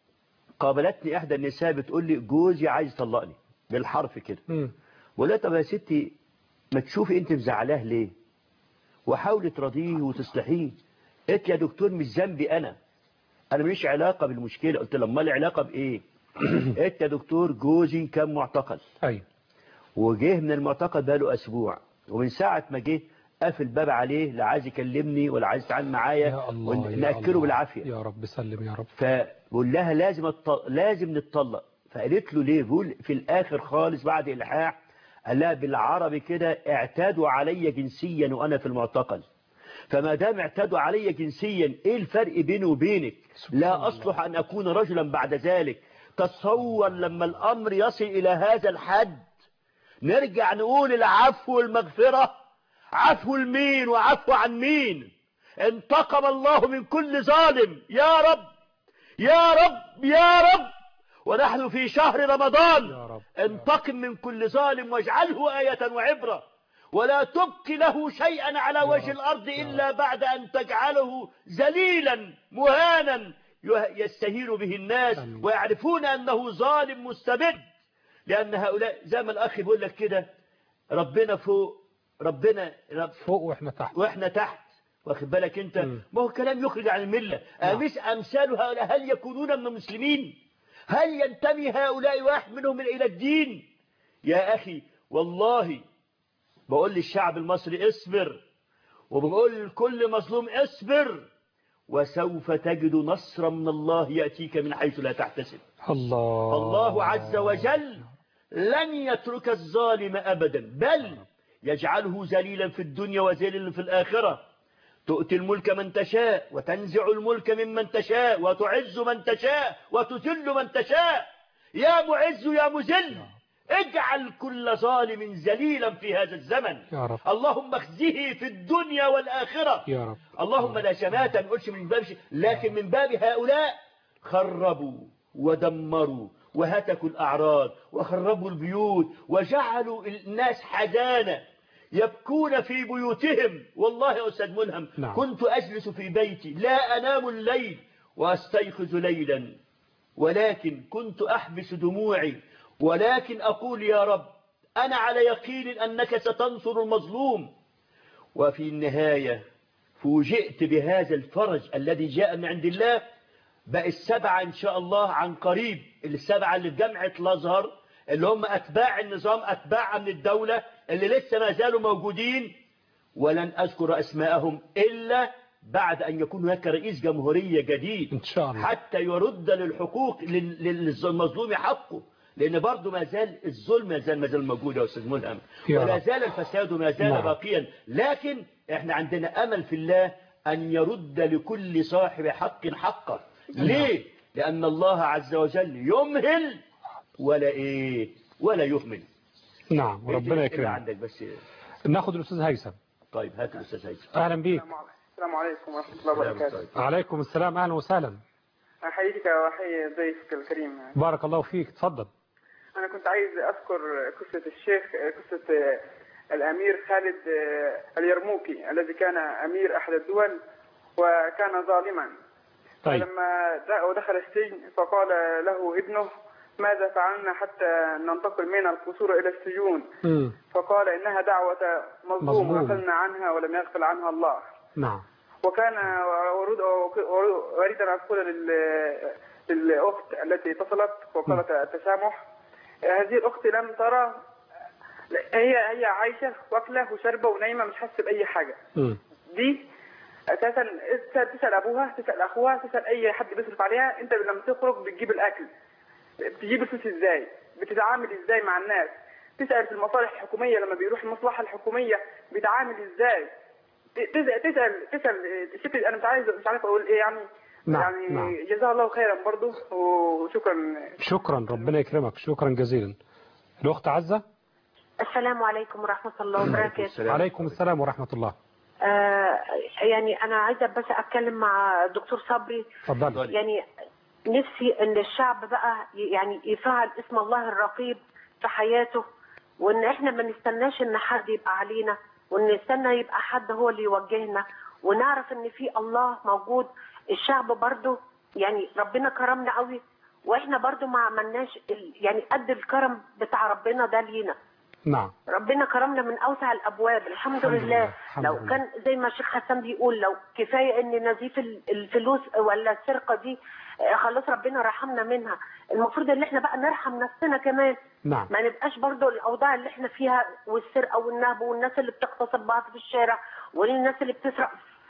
قابلتني إحدى النساء بتقول لي جوزي عايز يطلقني بالحرف كده مم. ولا طب يا ستي ما تشوفي انت مزعلاه ليه وحاولي تراضيه وتصلحيه قلت يا دكتور مش ذنبي انا انا ماليش علاقه بالمشكله قلت لها امال العلاقه بايه قلت يا دكتور جوزي كان معتقل أيوة وجه من المعتقل بقاله اسبوع ومن ساعه ما جه قافل الباب عليه لا عايز يكلمني ولا عايز يتعامل معايا يا الله يا وناكله الله. بالعافيه يا رب سلم يا رب فبقول لها لازم الط... لازم نتطلق فقالت له ليه بقول في الاخر خالص بعد الحاح قال لها بالعربي كده اعتادوا علي جنسيا وانا في المعتقل فما دام اعتادوا علي جنسيا ايه الفرق بيني وبينك لا اصلح ان اكون رجلا بعد ذلك تصور لما الامر يصل الى هذا الحد نرجع نقول العفو والمغفرة عفو المين وعفو عن مين انتقم الله من كل ظالم يا رب يا رب يا رب ونحن في شهر رمضان يا رب. انتقم من كل ظالم واجعله آية وعبرة ولا تبق له شيئا على وجه الأرض إلا بعد أن تجعله ذليلا مهانا يستهين به الناس آمين. ويعرفون أنه ظالم مستبد لأن هؤلاء زي ما الأخ بيقول لك كده ربنا فوق ربنا رب فوق واحنا تحت واحنا تحت واخد بالك انت مم. ما هو كلام يخرج عن المله نعم. أمس امثال هؤلاء هل يكونون من المسلمين هل ينتمي هؤلاء واحد منهم الى الدين يا اخي والله بقول للشعب المصري اصبر وبقول لكل مظلوم اصبر وسوف تجد نصرا من الله يأتيك من حيث لا تحتسب الله فالله عز وجل لن يترك الظالم أبدا بل يجعله ذليلا في الدنيا وذليلا في الآخرة تؤتي الملك من تشاء وتنزع الملك ممن تشاء وتعز من تشاء وتذل من تشاء يا معز يا مذل اجعل كل ظالم ذليلا في هذا الزمن يا رب اللهم اخزه في الدنيا والآخرة يا رب اللهم لا شماتة نقولش من باب شيء لكن من باب هؤلاء خربوا ودمروا وهتكوا الأعراض وخربوا البيوت وجعلوا الناس حزانة يبكون في بيوتهم والله يا أستاذ ملهم نعم. كنت أجلس في بيتي لا أنام الليل وأستيقظ ليلا ولكن كنت أحبس دموعي ولكن أقول يا رب أنا على يقين أنك ستنصر المظلوم وفي النهاية فوجئت بهذا الفرج الذي جاء من عند الله بقى السبعة إن شاء الله عن قريب السبعة اللي في جامعة الأزهر اللي هم أتباع النظام أتباع من الدولة اللي لسه ما زالوا موجودين ولن أذكر أسماءهم إلا بعد أن يكون هناك رئيس جمهورية جديد إن شاء الله حتى يرد للحقوق لل- للمظلوم حقه لأن برضه ما زال الظلم ما زال ما زال موجود يا أستاذ ملهم يا ولا رب. زال الفساد ما زال نعم. باقيا لكن احنا عندنا أمل في الله أن يرد لكل صاحب حق حقه ليه؟ لأن الله عز وجل يمهل ولا إيه ولا يهمل نعم وربنا إيه يكرمك عندك بس ناخد الأستاذ هيثم طيب هات الأستاذ هيثم أهلا بيك السلام عليكم ورحمة الله وبركاته عليكم السلام أهلا وسهلا أحييك وأحيي ضيفك الكريم بارك الله فيك تفضل أنا كنت عايز أذكر قصة الشيخ قصة الأمير خالد اليرموكي الذي كان أمير أحد الدول وكان ظالما طيب فلما د- دخل السجن فقال له ابنه ماذا فعلنا حتى ننتقل من القصور إلى السجون مم. فقال إنها دعوة مظلوم مظلوم. غفلنا عنها ولم يغفل عنها الله نعم وكان أريد أريد أن أقول لل- للأخت التي اتصلت وقالت التسامح هذه الأخت لم ترى هي هي عايشة واكلة وشاربة ونايمة مش حاسة بأي حاجة مم. دي أساسا تسأل, تسأل أبوها تسأل أخوها تسأل أي حد بيصرف عليها أنت لما تخرج بتجيب الأكل بتجيب الفلوس إزاي بتتعامل إزاي مع الناس تسأل في المصالح الحكومية لما بيروح المصلحة الحكومية بيتعامل إزاي تسأل تسأل تسأل الست أنا مش عايز مش عارف أقول إيه يعني نعم، يعني نعم. جزاها الله خيرا برضه وشكرا شكرا ربنا يكرمك شكرا جزيلا الأخت عزة السلام عليكم ورحمة الله وبركاته عليكم السلام ورحمة الله آه يعني أنا عايزة بس أتكلم مع دكتور صبري تفضل يعني نفسي إن الشعب بقى ي- يعني يفعل اسم الله الرقيب في حياته وإن إحنا ما نستناش إن حد يبقى علينا وإن نستنى يبقى حد هو اللي يوجهنا ونعرف إن في الله موجود الشعب برضو يعني ربنا كرمنا قوي وإحنا برضو ما عملناش ال- يعني قد الكرم بتاع ربنا ده لينا نعم ربنا كرمنا من اوسع الابواب الحمد, الحمد لله، لله الحمد لو لله. كان زي ما الشيخ حسن بيقول لو كفايه ان نزيف ال- الفلوس ولا السرقه دي آه، خلاص ربنا رحمنا منها المفروض ان احنا بقى نرحم نفسنا كمان نعم ما نبقاش برضو الاوضاع اللي احنا فيها والسرقه والنهب والناس اللي بتغتصب بعض في الشارع والناس اللي بتسرق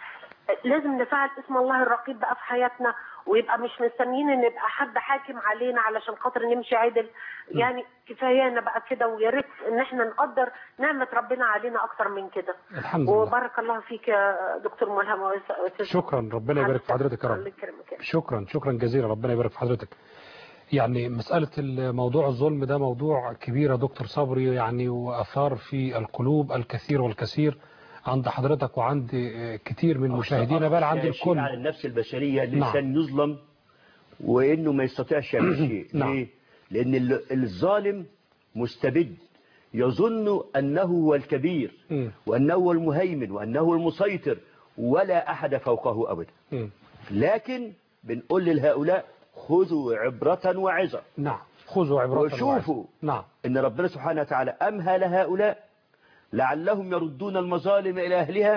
لازم نفعل اسم الله الرقيب بقى في حياتنا ويبقى مش مستنيين ان يبقى حد حاكم علينا علشان خاطر نمشي عدل يعني كفايانا بقى كده ويا ريت ان احنا نقدر نعمه ربنا علينا اكتر من كده الحمد لله وبارك الله فيك يا دكتور ملهم وأستاذ- شكرا ربنا يبارك في حضرتك يا الله رب يكرمك يا رب. شكرا شكرا جزيلا ربنا يبارك في حضرتك يعني مسألة موضوع الظلم ده موضوع كبير يا دكتور صبري يعني وأثار في القلوب الكثير والكثير عند حضرتك وعند كتير من مشاهدينا بل عند شيء الكل على النفس البشرية نعم. الإنسان يظلم وإنه ما يستطيعش يعمل شيء نعم. ليه؟ لأن ال- الظالم مستبد يظن أنه هو الكبير مم. وأنه هو المهيمن وأنه المسيطر ولا أحد فوقه أبدا مم. لكن بنقول لهؤلاء خذوا عبرة وعظة نعم خذوا عبرة وشوفوا وعظة. نعم إن ربنا سبحانه وتعالى أمهل هؤلاء لعلهم يردون المظالم إلى أهلها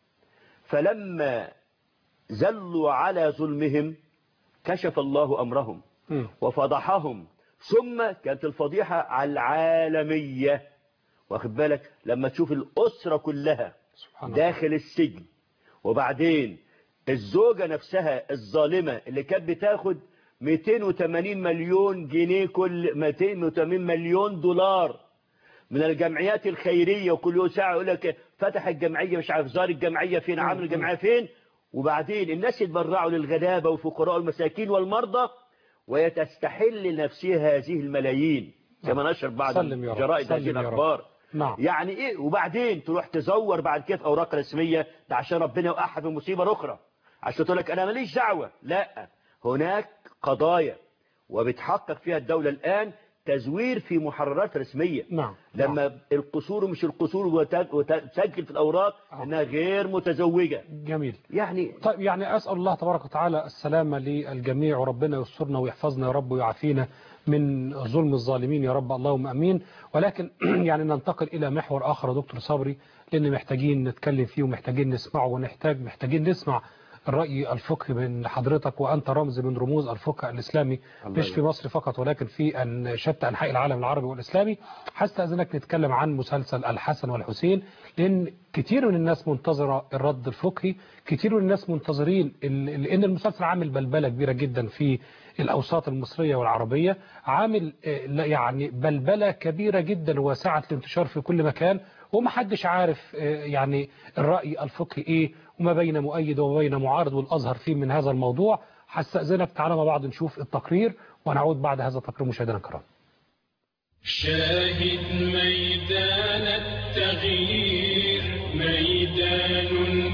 فلما زلوا على ظلمهم كشف الله أمرهم مم. وفضحهم ثم كانت الفضيحة العالمية واخد بالك لما تشوف الأسرة كلها سبحان الله داخل السجن وبعدين الزوجة نفسها الظالمة اللي كانت بتاخد 280 مليون جنيه كل 280 مليون دولار من الجمعيات الخيرية وكل يوم ساعة يقول لك فتح الجمعية مش عارف زار الجمعية فين عامل الجمعية فين وبعدين الناس يتبرعوا للغلابة والفقراء والمساكين والمرضى ويتستحل لنفسها هذه الملايين كما نشر بعض سلم يا رب. جرائد سلم هذه يا رب. الأخبار نعم يعني ايه وبعدين تروح تزور بعد كده في اوراق رسميه ده عشان ربنا يوقعها في مصيبه اخرى عشان تقول لك انا ماليش دعوه لا هناك قضايا وبتحقق فيها الدوله الان تزوير في محررات رسميه نعم لما القصور مش القصور وت- وتسجل في الاوراق انها غير متزوجه جميل يعني طيب يعني أسأل الله تبارك وتعالى السلامة للجميع وربنا يسترنا ويحفظنا يا رب ويعافينا من ظلم الظالمين يا رب اللهم أمين ولكن يعني ننتقل إلى محور آخر يا دكتور صبري لأن محتاجين نتكلم فيه ومحتاجين نسمعه ونحتاج محتاجين نسمع الرأي الفقهي من حضرتك وأنت رمز من رموز الفقه الإسلامي الله مش في مصر فقط ولكن في أن شتى أنحاء العالم العربي والإسلامي هستأذنك نتكلم عن مسلسل الحسن والحسين لأن كتير من الناس منتظرة الرد الفقهي كتير من الناس منتظرين ال- لأن المسلسل عامل بلبلة كبيرة جدا في الأوساط المصرية والعربية عامل آه، لا يعني بلبلة كبيرة جدا وسعة الانتشار في كل مكان ومحدش عارف آه، يعني الرأي الفقهي إيه وما بين مؤيد وما بين معارض والأظهر فيه من هذا الموضوع هستأذنك تعالى مع بعض نشوف التقرير ونعود بعد هذا التقرير مشاهدينا الكرام شاهد ميدان التغيير ميدان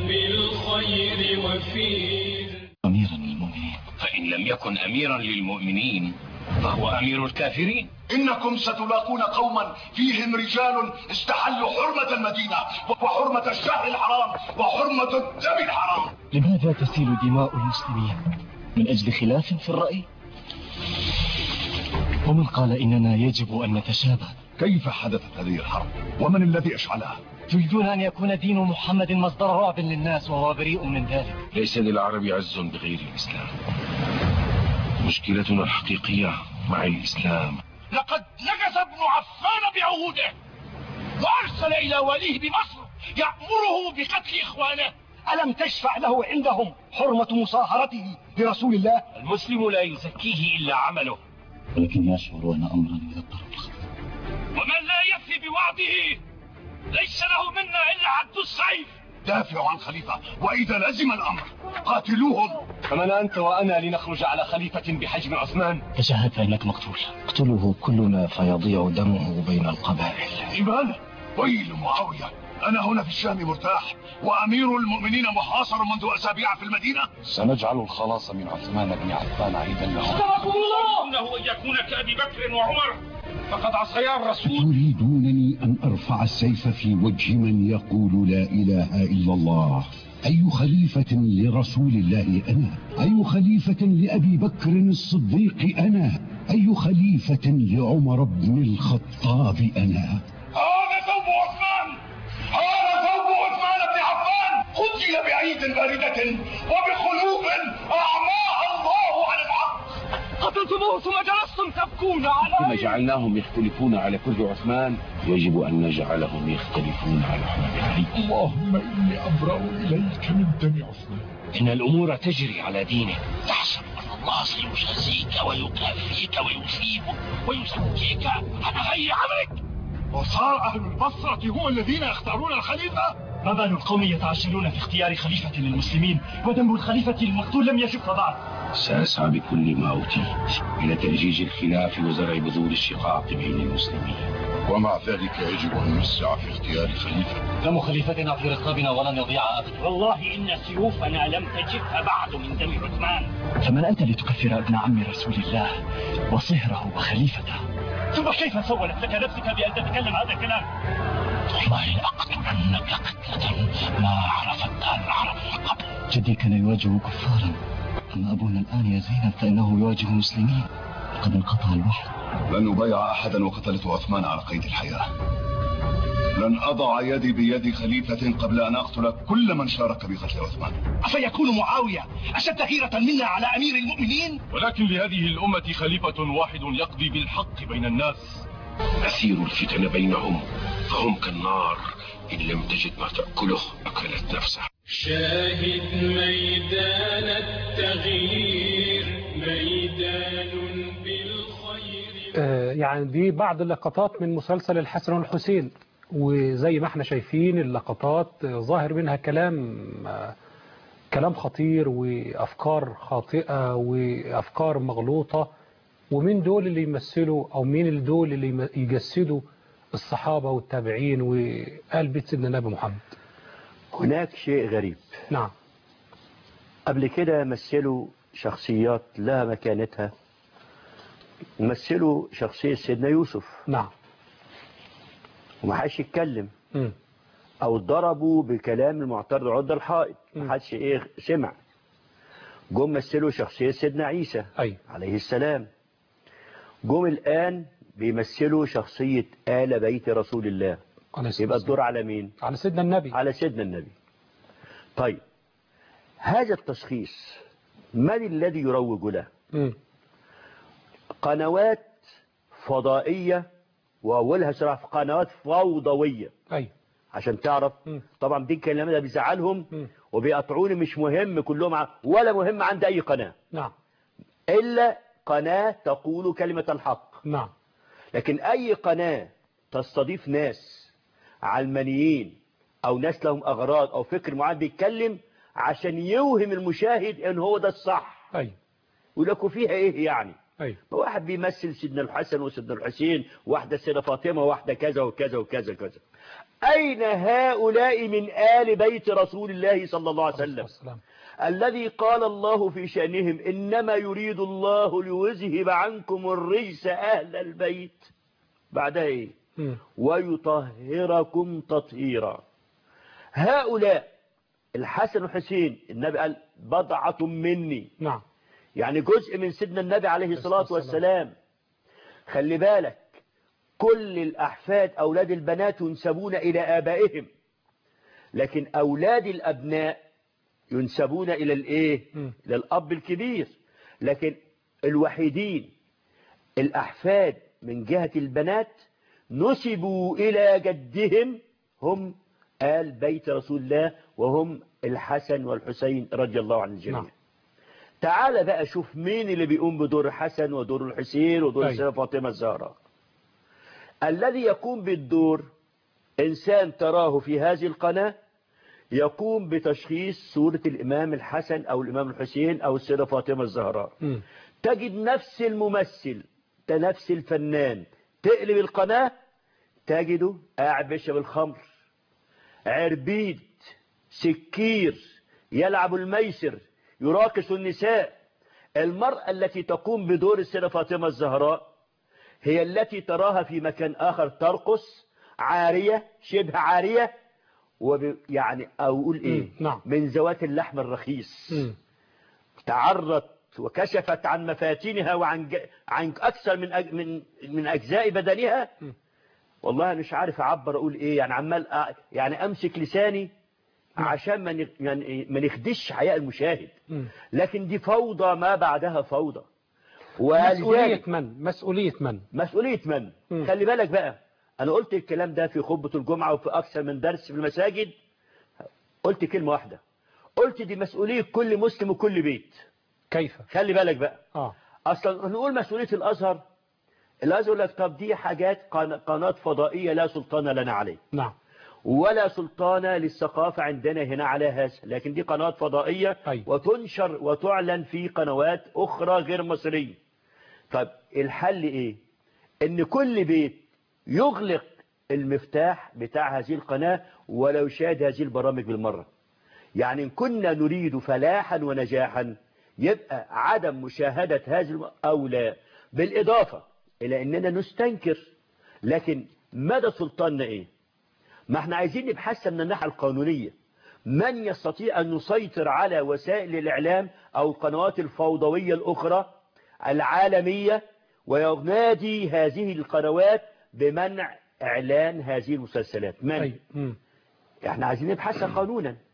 بالخير وفير أميرا للمؤمنين فإن لم يكن أميرا للمؤمنين فهو أمير الكافرين إنكم ستلاقون قوما فيهم رجال استحلوا حرمة المدينة وحرمة الشهر الحرام وحرمة الدم الحرام لماذا تسيل دماء المسلمين من أجل خلاف في الرأي ومن قال إننا يجب أن نتشابه كيف حدثت هذه الحرب ومن الذي أشعلها تريدون أن يكون دين محمد مصدر رعب للناس وهو بريء من ذلك ليس للعرب عز بغير الإسلام مشكلتنا الحقيقية مع الإسلام لقد نجز ابن عفان بعهوده وأرسل إلى وليه بمصر يأمره بقتل إخوانه ألم تشفع له عندهم حرمة مصاهرته لرسول الله المسلم لا يزكيه إلا عمله ولكن يشعر أن أمرا من الطرف ومن لا يفي بوعده ليس له منا إلا عبد السيف دافعوا عن خليفة وإذا لزم الأمر قاتلوهم فمن أنت وأنا لنخرج على خليفة بحجم عثمان تشهد فإنك مقتول اقتله كلنا فيضيع دمه بين القبائل لماذا؟ ويل معاوية أنا هنا في الشام مرتاح وأمير المؤمنين محاصر منذ أسابيع في المدينة سنجعل الخلاص من عثمان بن عفان عيدا له إنه أن يكون كأبي بكر وعمر فقد عصيا الرسول تريدونني أن أرفع السيف في وجه من يقول لا إله إلا الله أي خليفة لرسول الله أنا أي خليفة لأبي بكر الصديق أنا أي خليفة لعمر بن الخطاب أنا هذا ثوب عثمان هذا ثوب عثمان بن عفان قتل بأيد باردة وبقلوب أعماها الله عن الحق قتلتموه ثم جلستم تبكون على كما جعلناهم يختلفون على كل عثمان يجب أن نجعلهم يختلفون على حرب علي اللهم إني أبرأ إليك من دم عثمان إن الأمور تجري على دينه تحسب أن الله سيجازيك ويكافيك ويثيبك ويزكيك عن أي عملك وصار أهل البصرة هم الذين يختارون الخليفة ما بال القوم يتعجلون في اختيار خليفة للمسلمين ودم الخليفة المقتول لم يجب بعد سأسعى بكل ما أوتيت إلى تأجيج الخلاف وزرع بذور الشقاق بين المسلمين ومع ذلك يجب أن نسرع في اختيار خليفة دم خليفتنا في رقابنا ولن يضيع أبدا والله إن سيوفنا لم تجف بعد من دم عثمان فمن أنت لتكفر ابن عم رسول الله وصهره وخليفته ثم كيف سولت لك نفسك بأن تتكلم هذا الكلام والله لأقتلنك قتلة ما عرفتها العرب من قبل جدي كان يواجه كفارا أما أبونا الآن يا زينب فإنه يواجه مسلمين وقد انقطع الوحي لن أبايع أحدا وقتلته عثمان على قيد الحياة لن أضع يدي بيد خليفة قبل أن أقتل كل من شارك بقتل عثمان أفيكون معاوية أشد غيرة منا على أمير المؤمنين ولكن لهذه الأمة خليفة واحد يقضي بالحق بين الناس أثير الفتن بينهم فهم كالنار إن لم تجد ما تأكله أكلت نفسها شاهد ميدان التغيير ميدان بالخير آه، يعني دي بعض اللقطات من مسلسل الحسن والحسين وزي ما احنا شايفين اللقطات آه، ظاهر منها كلام آه، كلام خطير وأفكار خاطئة وأفكار مغلوطة ومين دول اللي يمثلوا أو مين اللي دول اللي يم- يجسدوا الصحابة والتابعين وآل بيت سيدنا النبي محمد هناك شيء غريب نعم قبل كده مثلوا شخصيات لها مكانتها مثلوا شخصية سيدنا يوسف نعم ومحدش يتكلم مم. او ضربوا بكلام المعترض عد الحائط محدش ايه سمع جم مثلوا شخصية سيدنا عيسى أي. عليه السلام جم الآن بيمثلوا شخصية آل بيت رسول الله عليه الصلاة يبقى والسلام. الدور على مين على سيدنا النبي على سيدنا النبي طيب هذا التشخيص من الذي يروج له مم. قنوات فضائية وأولها صراحة قنوات فوضوية أي عشان تعرف طبعا دي الكلام ده بيزعلهم وبيقطعوني مش مهم كلهم ع- ولا مهم عند أي قناة نعم إلا قناة تقول كلمة الحق نعم لكن أي قناة تستضيف ناس علمانيين أو ناس لهم أغراض أو فكر معين بيتكلم عشان يوهم المشاهد إن هو ده الصح أي يقول لكم فيها إيه يعني أي واحد بيمثل سيدنا الحسن وسيدنا الحسين واحدة السيدة فاطمة واحدة كذا وكذا وكذا كذا أين هؤلاء من آل بيت رسول الله صلى الله عليه وسلم الذي قال الله في شأنهم إنما يريد الله ليذهب عنكم الرجس أهل البيت بعدها إيه مم. ويطهركم تطهيرا هؤلاء الحسن والحسين النبي قال بضعة مني نعم يعني جزء من سيدنا النبي عليه الصلاة والسلام خلي بالك كل الأحفاد أولاد البنات ينسبون إلى آبائهم لكن أولاد الأبناء ينسبون إلى الإيه إلى الأب الكبير لكن الوحيدين الأحفاد من جهة البنات نسبوا إلى جدهم هم آل بيت رسول الله وهم الحسن والحسين رضي الله عن الجميع نعم. تعال بقى شوف مين اللي بيقوم بدور الحسن ودور الحسين ودور أي. السيدة فاطمة الزهراء الذي يقوم بالدور إنسان تراه في هذه القناة يقوم بتشخيص صورة الإمام الحسن أو الإمام الحسين أو السيدة فاطمة الزهراء مم. تجد نفس الممثل نفس الفنان تقلب القناة تجده قاعد بيشرب الخمر عربيد سكير يلعب الميسر يراقص النساء المرأة التي تقوم بدور السيدة فاطمة الزهراء هي التي تراها في مكان آخر ترقص عارية شبه عارية وب يعني أقول إيه نعم. من ذوات اللحم الرخيص مم. تعرت وكشفت عن مفاتنها وعن ج... عن أكثر من أج... من من أجزاء بدنها والله أنا مش عارف أعبر أقول إيه يعني عمال أ... يعني أمسك لساني عشان ما ن... يعني ما نخدش حياء المشاهد مم. لكن دي فوضى ما بعدها فوضى مسؤولية ولذلك من مسؤولية من مسؤولية من مم. خلي بالك بقى أنا قلت الكلام ده في خطبة الجمعة وفي أكثر من درس في المساجد قلت كلمة واحدة قلت دي مسؤولية كل مسلم وكل بيت كيف خلي بالك بقى آه. اصلا نقول مسؤوليه الازهر الازهر يقول لك طب دي حاجات قن- قناه فضائيه لا سلطان لنا عليه نعم ولا سلطان للثقافه عندنا هنا على هذا لكن دي قناه فضائيه أيوة. وتنشر وتعلن في قنوات اخرى غير مصريه طب الحل ايه ان كل بيت يغلق المفتاح بتاع هذه القناه ولو شاهد هذه البرامج بالمره يعني إن كنا نريد فلاحا ونجاحا يبقى عدم مشاهدة هذه الم... أو لا بالإضافة إلى أننا نستنكر لكن مدى سلطاننا إيه ما احنا عايزين نبحث من الناحية القانونية من يستطيع أن يسيطر على وسائل الإعلام أو القنوات الفوضوية الأخرى العالمية وينادي هذه القنوات بمنع إعلان هذه المسلسلات من أي. مم. احنا عايزين نبحثها قانونا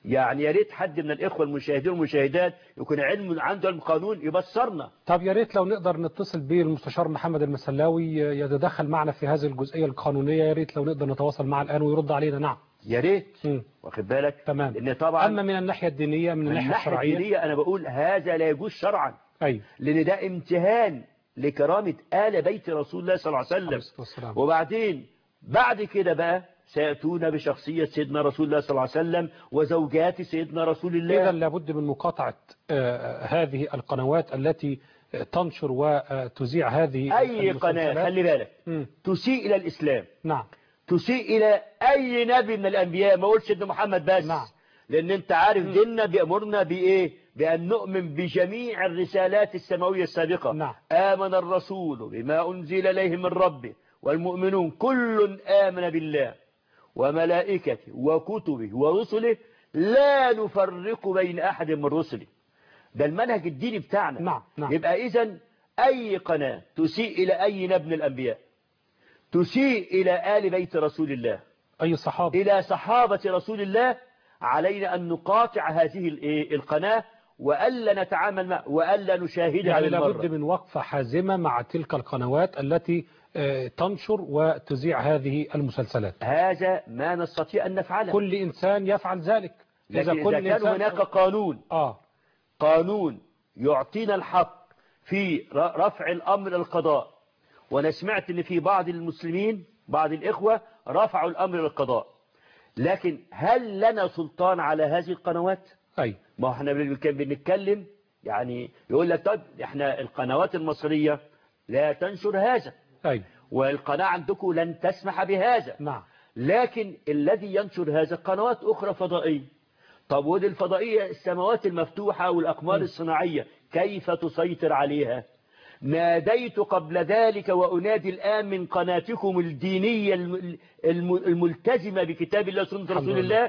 يعني يا ريت حد من الإخوة المشاهدين والمشاهدات يكون علم عنده علم قانون يبصرنا طب يا ريت لو نقدر نتصل بالمستشار محمد المسلاوي يتدخل معنا في هذه الجزئية القانونية يا ريت لو نقدر نتواصل معه الآن ويرد علينا نعم يا ريت واخد بالك تمام لأن طبعا أما من الناحية الدينية من من الناحية الناحية الشرعية الدينية أنا بقول هذا لا يجوز شرعا أيوه لأن ده امتهان لكرامة آل بيت رسول الله صلى الله عليه وسلم والسلام. وبعدين بعد كده بقى سيأتون بشخصية سيدنا رسول الله صلى الله عليه وسلم وزوجات سيدنا رسول الله إذا لابد من مقاطعة آه، هذه القنوات التي آه، تنشر وتذيع هذه أي قناة المسلسلات. خلي بالك مم. تسيء إلى الإسلام نعم تسيء إلى أي نبي من الأنبياء ما قولش إن محمد بس نعم. لأن أنت عارف ديننا بيأمرنا بإيه بأن نؤمن بجميع الرسالات السماوية السابقة نعم. آمن الرسول بما أنزل إليه من ربه والمؤمنون كل آمن بالله وملائكته وكتبه ورسله لا نفرق بين أحد من رسله ده المنهج الديني بتاعنا نعم. نعم. يبقى إذن أي قناة تسيء إلى أي نبي من الأنبياء تسيء إلى آل بيت رسول الله أي صحابة إلى صحابة رسول الله علينا أن نقاطع هذه الإيه؟ القناة وألا نتعامل مع وألا نشاهدها يعني بالمرة. لابد من وقفة حازمة مع تلك القنوات التي آه، تنشر وتذيع هذه المسلسلات هذا ما نستطيع أن نفعله كل إنسان يفعل ذلك لكن إذا كان إنسان- هناك قانون آه قانون يعطينا الحق في ر- رفع الأمر القضاء وأنا سمعت أن في بعض المسلمين بعض الإخوة رفعوا الأمر للقضاء لكن هل لنا سلطان على هذه القنوات أي ما احنا بن- كان بنتكلم يعني يقول لك طب احنا القنوات المصرية لا تنشر هذا أي والقناة عندكم لن تسمح بهذا نعم لكن الذي ينشر هذا قنوات أخرى فضائية طب ودي الفضائية السماوات المفتوحة والأقمار الصناعية كيف تسيطر عليها ناديت قبل ذلك وأنادي الآن من قناتكم الدينية الم- الم- الملتزمة بكتاب الله سنة الحمد رسول لله. الله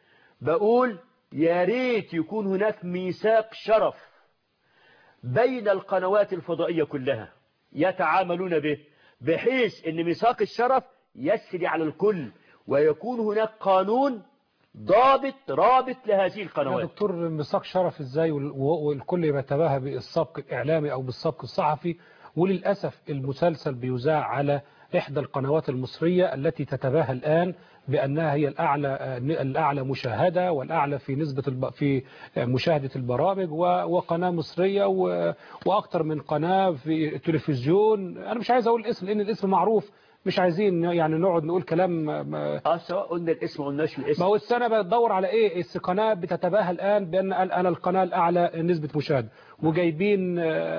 بقول يا ريت يكون هناك ميثاق شرف بين القنوات الفضائية كلها يتعاملون به بحيث ان ميثاق الشرف يسري على الكل ويكون هناك قانون ضابط رابط لهذه يا القنوات دكتور ميثاق شرف ازاي وال- والكل يتباهى بالسبق الإعلامي أو بالسبق الصحفي وللأسف المسلسل بيذاع على إحدى القنوات المصرية التي تتباهى الآن بأنها هي الأعلى الأعلى مشاهدة والأعلى في نسبة الب... في مشاهدة البرامج و... وقناة مصرية و... وأكثر من قناة في التلفزيون أنا مش عايز أقول الاسم لأن الاسم معروف مش عايزين يعني نقعد نقول كلام ما- اه سواء قلنا الاسم قلناش الاسم ما هو السنة بتدور على ايه الس- قناة بتتباهى الان بان قال انا القناة الاعلى نسبة مشاهدة وجايبين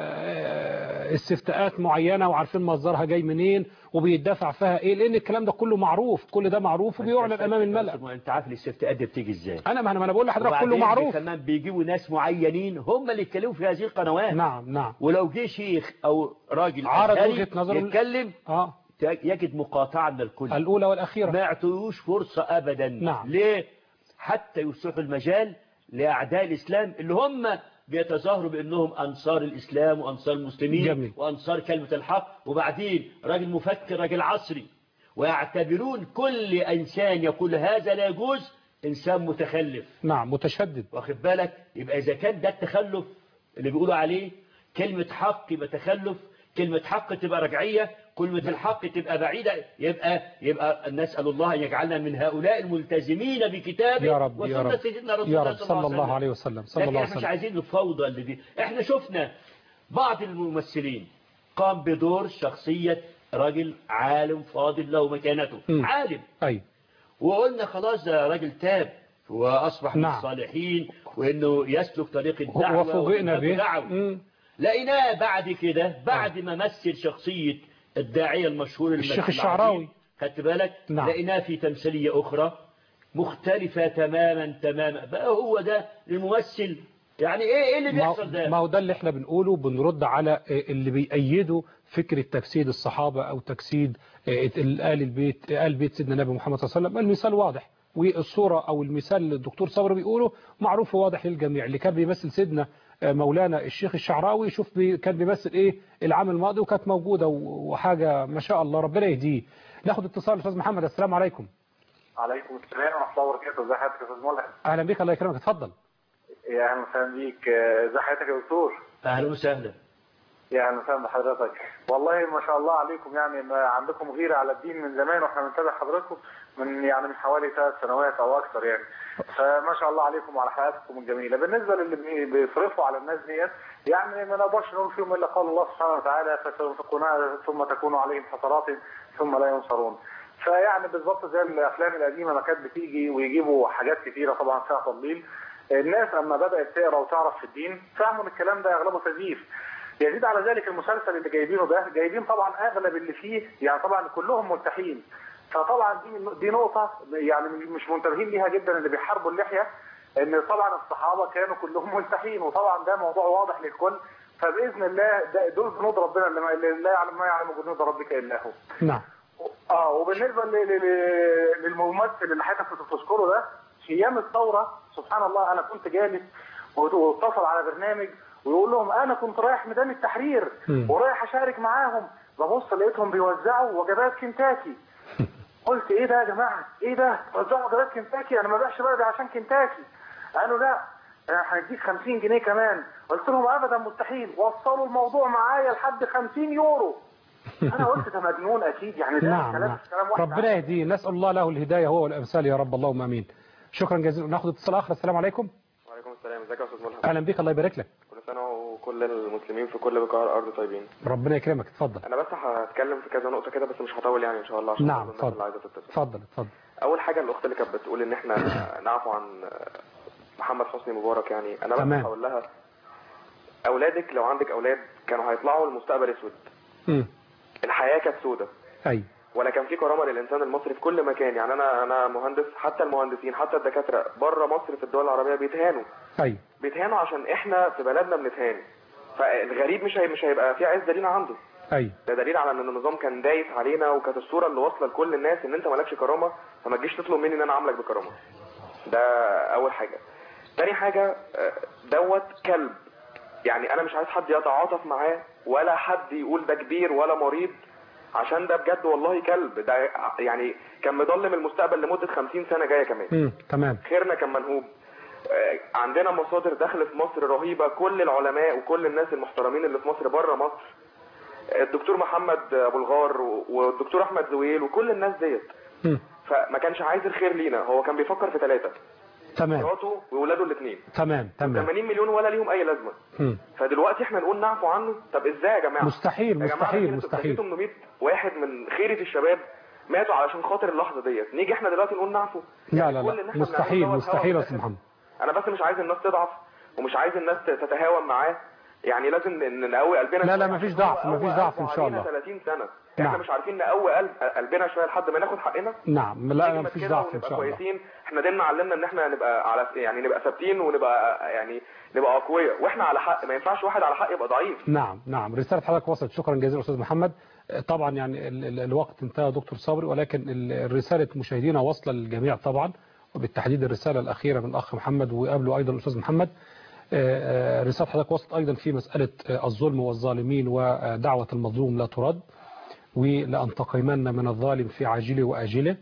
آه، استفتاءات معينة وعارفين مصدرها جاي منين وبيدفع فيها ايه لان الكلام ده كله معروف كل ده معروف وبيعلن امام الملأ انت عارف الاستفتاءات دي بتيجي ازاي انا ما انا ما أنا بقول لحضرتك كله وبعدين معروف كمان بيجيبوا ناس معينين هم اللي يتكلموا في هذه القنوات نعم نعم ولو جه شيخ او راجل عرض أزهري وجهة نظره يتكلم اه يجد مقاطعة من الكل الاولى والاخيرة ما يعطيوش فرصة ابدا نعم. ليه حتى يفتحوا المجال لاعداء الاسلام اللي هم بيتظاهروا بانهم انصار الاسلام وانصار المسلمين جميل. وانصار كلمة الحق وبعدين راجل مفكر راجل عصري ويعتبرون كل انسان يقول هذا لا يجوز انسان متخلف نعم متشدد واخد بالك يبقى اذا كان ده التخلف اللي بيقولوا عليه كلمة حق يبقى تخلف كلمة حق تبقى رجعية كلمة الحق تبقى بعيدة يبقى يبقى نسأل الله أن يجعلنا من هؤلاء الملتزمين بكتابه يا رب يا وسنة رب سيدنا رسول يا الله رب صلى الله عليه وسلم صلى لكن الله عليه احنا مش وسلم عايزين الفوضى اللي دي احنا شفنا بعض الممثلين قام بدور شخصية راجل عالم فاضل له مكانته مم. عالم ايوه وقلنا خلاص ده راجل تاب وأصبح من نعم. الصالحين وإنه يسلك طريق الدعوة وفوجئنا وإنه به دعوة. مم. لقيناه بعد كده بعد ما مثل شخصية الداعية المشهور الشيخ المجد الشعراوي. العظيم، خدت بالك نعم. لقيناه في تمثيلية أخرى مختلفة تماما تماما بقى هو ده الممثل يعني ايه ايه اللي ما بيحصل ده ما هو ده اللي احنا بنقوله بنرد على اللي بيأيدوا فكرة تجسيد الصحابة أو تجسيد آل البيت آل بيت سيدنا النبي محمد صلى الله عليه وسلم المثال واضح والصورة أو المثال اللي الدكتور صبري بيقوله معروف وواضح للجميع اللي كان بيمثل سيدنا مولانا الشيخ الشعراوي شوف بي كان بيمثل ايه العام الماضي وكانت موجودة وحاجة ما شاء الله ربنا يهديه ناخد اتصال الاستاذ محمد السلام عليكم عليكم السلام ورحمه الله وبركاته ازي حضرتك يا استاذ ملهم اهلا بك الله يكرمك اتفضل يا اهلا وسهلا بيك آه، ازي حضرتك يا دكتور اهلا وسهلا يا اهلا وسهلا بحضرتك والله ما شاء الله عليكم يعني ما عندكم غيره على الدين من زمان واحنا بنتابع حضراتكم من يعني من حوالي ثلاث سنوات او اكثر يعني فما شاء الله عليكم وعلى حياتكم الجميله بالنسبه للي بي- بيصرفوا على الناس ديت يعني ما نقدرش نقول فيهم الا قول الله سبحانه وتعالى فسينفقونها ثم تكون عليهم حسرات ثم لا ينصرون فيعني بالظبط زي الافلام القديمه ما كانت بتيجي ويجيبوا حاجات كثيره طبعا فيها تضليل الناس اما بدات تقرا وتعرف في الدين فهموا ان الكلام ده اغلبه تزييف يزيد على ذلك المسلسل اللي جايبينه ده جايبين طبعا اغلب اللي فيه يعني طبعا كلهم ملتحين فطبعا دي دي نقطه يعني مش منتبهين ليها جدا اللي بيحاربوا اللحيه ان طبعا الصحابه كانوا كلهم ملتحين وطبعا ده موضوع واضح للكل فباذن الله ده دول جنود ربنا اللي ما- اللي لا يعلم ما يعلم جنود ربك الا هو نعم اه وبالنسبه ل- ل- ل- للممثل اللي حضرتك كنت بتذكره ده في ايام الثوره سبحان الله انا كنت جالس واتصل على برنامج ويقول لهم انا كنت رايح ميدان التحرير مم. ورايح اشارك معاهم ببص لقيتهم بيوزعوا وجبات كنتاكي قلت ايه ده يا جماعه ايه ده وزعوا وجبات كنتاكي انا ما ببيعش بلدي عشان كنتاكي قالوا لا آه، هنديك 50 جنيه كمان قلت لهم ابدا مستحيل وصلوا الموضوع معايا لحد 50 يورو انا قلت ده مجنون اكيد يعني ده نعم كلام نعم كلام واحد ربنا يهديه نسأل الله له الهداية هو والأمثال يا رب اللهم أمين شكرا جزيلا ناخد اتصال آخر السلام عليكم وعليكم السلام ازيك يا استاذ ملهم أهلا بك الله يبارك لك كل سنه وكل المسلمين في كل بقاع الارض طيبين ربنا يكرمك اتفضل انا بس هتكلم في كذا نقطه كده بس مش هطول يعني ان شاء الله عشان نعم برضه الناس اتفضل اللي عايزه تتصل اتفضل اتفضل اول حاجه الاخت اللي كانت بتقول ان احنا نعفو عن محمد حسني مبارك يعني انا بس تمام. هقول لها اولادك لو عندك اولاد كانوا هيطلعوا المستقبل اسود مم. الحياه كانت سودة أي ولا كان في كرامه للانسان المصري في كل مكان يعني انا انا مهندس حتى المهندسين حتى الدكاتره بره مصر في الدول العربيه بيتهانوا أي بيتهانوا عشان احنا في بلدنا بنتهان فالغريب مش هي مش هيبقى في عز لينا عنده أي ده دليل على ان النظام كان دايس علينا وكانت الصوره اللي واصله لكل الناس ان انت مالكش كرامه فما تجيش تطلب مني ان انا اعاملك بكرامه ده اول حاجه تاني حاجه آه، دوت كلب يعني انا مش عايز حد يتعاطف معاه ولا حد يقول ده كبير ولا مريض عشان ده بجد والله كلب ده يعني كان مضلم المستقبل لمده 50 سنه جايه كمان مم. تمام خيرنا كان منهوب آه، عندنا مصادر دخل في مصر رهيبة كل العلماء وكل الناس المحترمين اللي في مصر بره مصر آه، الدكتور محمد أبو الغار و- والدكتور أحمد زويل وكل الناس ديت مم. فما كانش عايز الخير لينا هو كان بيفكر في ثلاثة تمام مراته وولاده الاثنين تمام تمام 80 مليون ولا ليهم أي لازمة مم. فدلوقتي احنا نقول نعفو عنه طب ازاي يا جماعة مستحيل يا جماعة مستحيل ده في- مستحيل ده في 800 واحد من خيرة الشباب ماتوا علشان خاطر اللحظة ديت نيجي احنا دلوقتي نقول نعفو لا لا كل اللي لا احنا مستحيل بنعمله دوت مستحيل يا هوا أستاذ محمد انا بس مش عايز الناس تضعف ومش عايز الناس تتهاون معاه يعني لازم ن- نقوي قلبنا لا لا شوية مفيش عشان ضعف هو مفيش قوى ضعف إن قلبه شاء علينا الله 30 سنه نعم. احنا مش عارفين نقوي قلب قلبنا شويه لحد ما ناخد حقنا نعم لا لا نجمد مفيش كده ضعف إن ونبقى شاء الله كويسين احنا ديننا علمنا ان احنا نبقى على يعني نبقى ثابتين ونبقى يعني نبقى اقوياء واحنا على حق ما ينفعش واحد على حق يبقى ضعيف نعم نعم رسالة حضرتك وصلت شكرا جزيلا أستاذ محمد طبعا يعني ال- ال- الوقت انتهى يا دكتور صبري ولكن ال- رسالة مشاهدينا واصلة للجميع طبعا وبالتحديد الرسالة الأخيرة من الأخ محمد وقبله أيضا الأستاذ محمد آه، آه، رسالة حضرتك وصلت أيضا في مسألة آه، الظلم والظالمين ودعوة المظلوم لا ترد ولأن تقيمن من الظالم في عاجله وآجله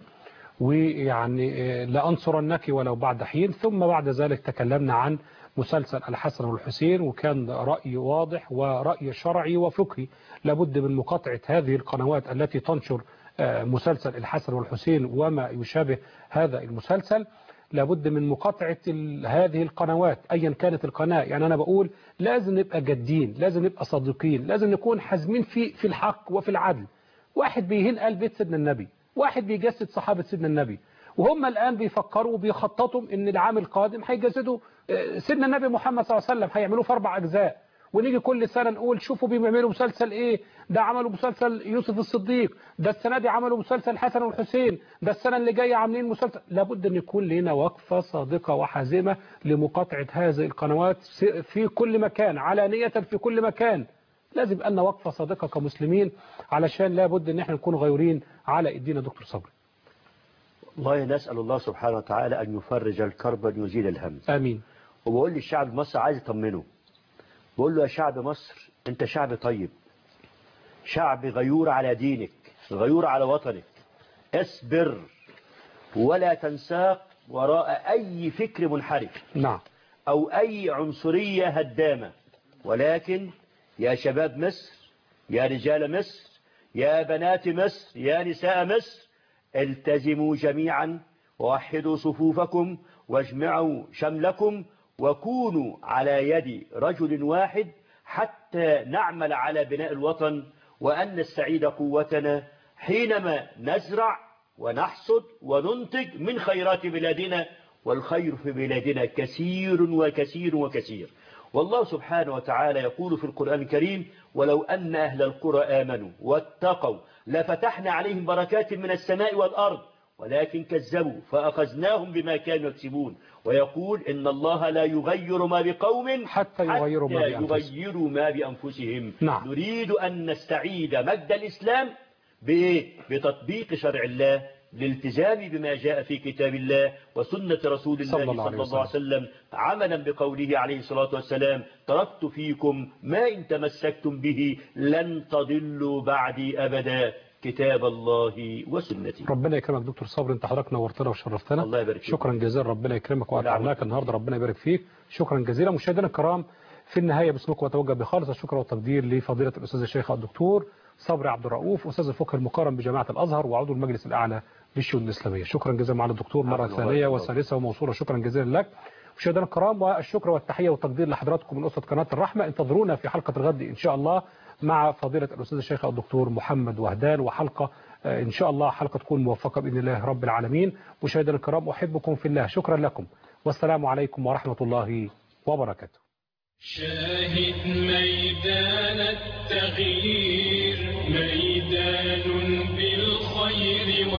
ويعني آه، لأنصرنك ولو بعد حين ثم بعد ذلك تكلمنا عن مسلسل الحسن والحسين وكان رأي واضح ورأي شرعي وفقهي لابد من مقاطعة هذه القنوات التي تنشر آه، مسلسل الحسن والحسين وما يشابه هذا المسلسل لابد من مقاطعة ال- هذه القنوات أيا كانت القناة يعني أنا بقول لازم نبقى جادين لازم نبقى صادقين لازم نكون حازمين في في الحق وفي العدل واحد بيهين قلب بيت سيدنا النبي واحد بيجسد صحابة سيدنا النبي وهم الآن بيفكروا وبيخططوا ان العام القادم هيجسدوا آه، سيدنا النبي محمد صلى الله عليه وسلم هيعملوه في أربع أجزاء ونيجي كل سنة نقول شوفوا بيعملوا مسلسل ايه ده عملوا مسلسل يوسف الصديق ده السنة دي عملوا مسلسل الحسن والحسين ده السنة اللي جاية عاملين مسلسل لابد ان يكون لنا وقفة صادقة وحازمة لمقاطعة هذه القنوات في كل مكان علانية في كل مكان لازم يبقى لنا وقفة صادقة كمسلمين علشان لابد ان احنا نكون غيورين على ايدينا دكتور صبري والله نسأل الله سبحانه وتعالى أن يفرج الكرب وأن يزيل الهم آمين وبقول للشعب المصري عايز يطمنه بقول له يا شعب مصر أنت شعب طيب شعب غيور على دينك غيور على وطنك اصبر ولا تنساق وراء أي فكر منحرف نعم أو أي عنصرية هدامة ولكن يا شباب مصر يا رجال مصر يا بنات مصر يا نساء مصر التزموا جميعا ووحدوا صفوفكم واجمعوا شملكم وكونوا على يد رجل واحد حتى نعمل على بناء الوطن وأن نستعيد قوتنا حينما نزرع ونحصد وننتج من خيرات بلادنا والخير في بلادنا كثير وكثير وكثير والله سبحانه وتعالى يقول في القرآن الكريم ولو أن أهل القرى آمنوا واتقوا لفتحنا عليهم بركات من السماء والأرض ولكن كذبوا فأخذناهم بما كانوا يكسبون ويقول إن الله لا يغير ما بقوم حتى يغيروا ما حتى بأنفسهم. يغيروا ما بأنفسهم نعم. نريد أن نستعيد مجد الإسلام بإيه؟ بتطبيق شرع الله للالتزام بما جاء في كتاب الله وسنة رسول الله صلى صلى الله عليه الله عليه وسلم عملا بقوله عليه الصلاة والسلام تركت فيكم ما إن تمسكتم به لن تضلوا بعدي أبدا كتاب الله وسنتي ربنا يكرمك دكتور صبري انت حضرتك نورتنا وشرفتنا الله يبارك فيك. شكرا جزيلا ربنا يكرمك واتعبناك النهارده ربنا يبارك فيك شكرا جزيلا مشاهدينا الكرام في النهايه باسمكم واتوجه بخالص الشكر والتقدير لفضيله الاستاذ الشيخ الدكتور صبري عبد الرؤوف استاذ الفقه المقارن بجامعه الازهر وعضو المجلس الاعلى للشؤون الاسلاميه شكرا جزيلا معنا الدكتور مره عفوا ثانيه الله. وثالثه وموصوله شكرا جزيلا لك مشاهدينا الكرام والشكر والتحيه والتقدير لحضراتكم من اسره قناه الرحمه انتظرونا في حلقه الغد ان شاء الله مع فضيله الاستاذ الشيخ الدكتور محمد وهدان وحلقه آه، ان شاء الله حلقه تكون موفقه باذن الله رب العالمين مشاهدينا الكرام احبكم في الله شكرا لكم والسلام عليكم ورحمه الله وبركاته شاهد ميدان التغيير ميدان بالخير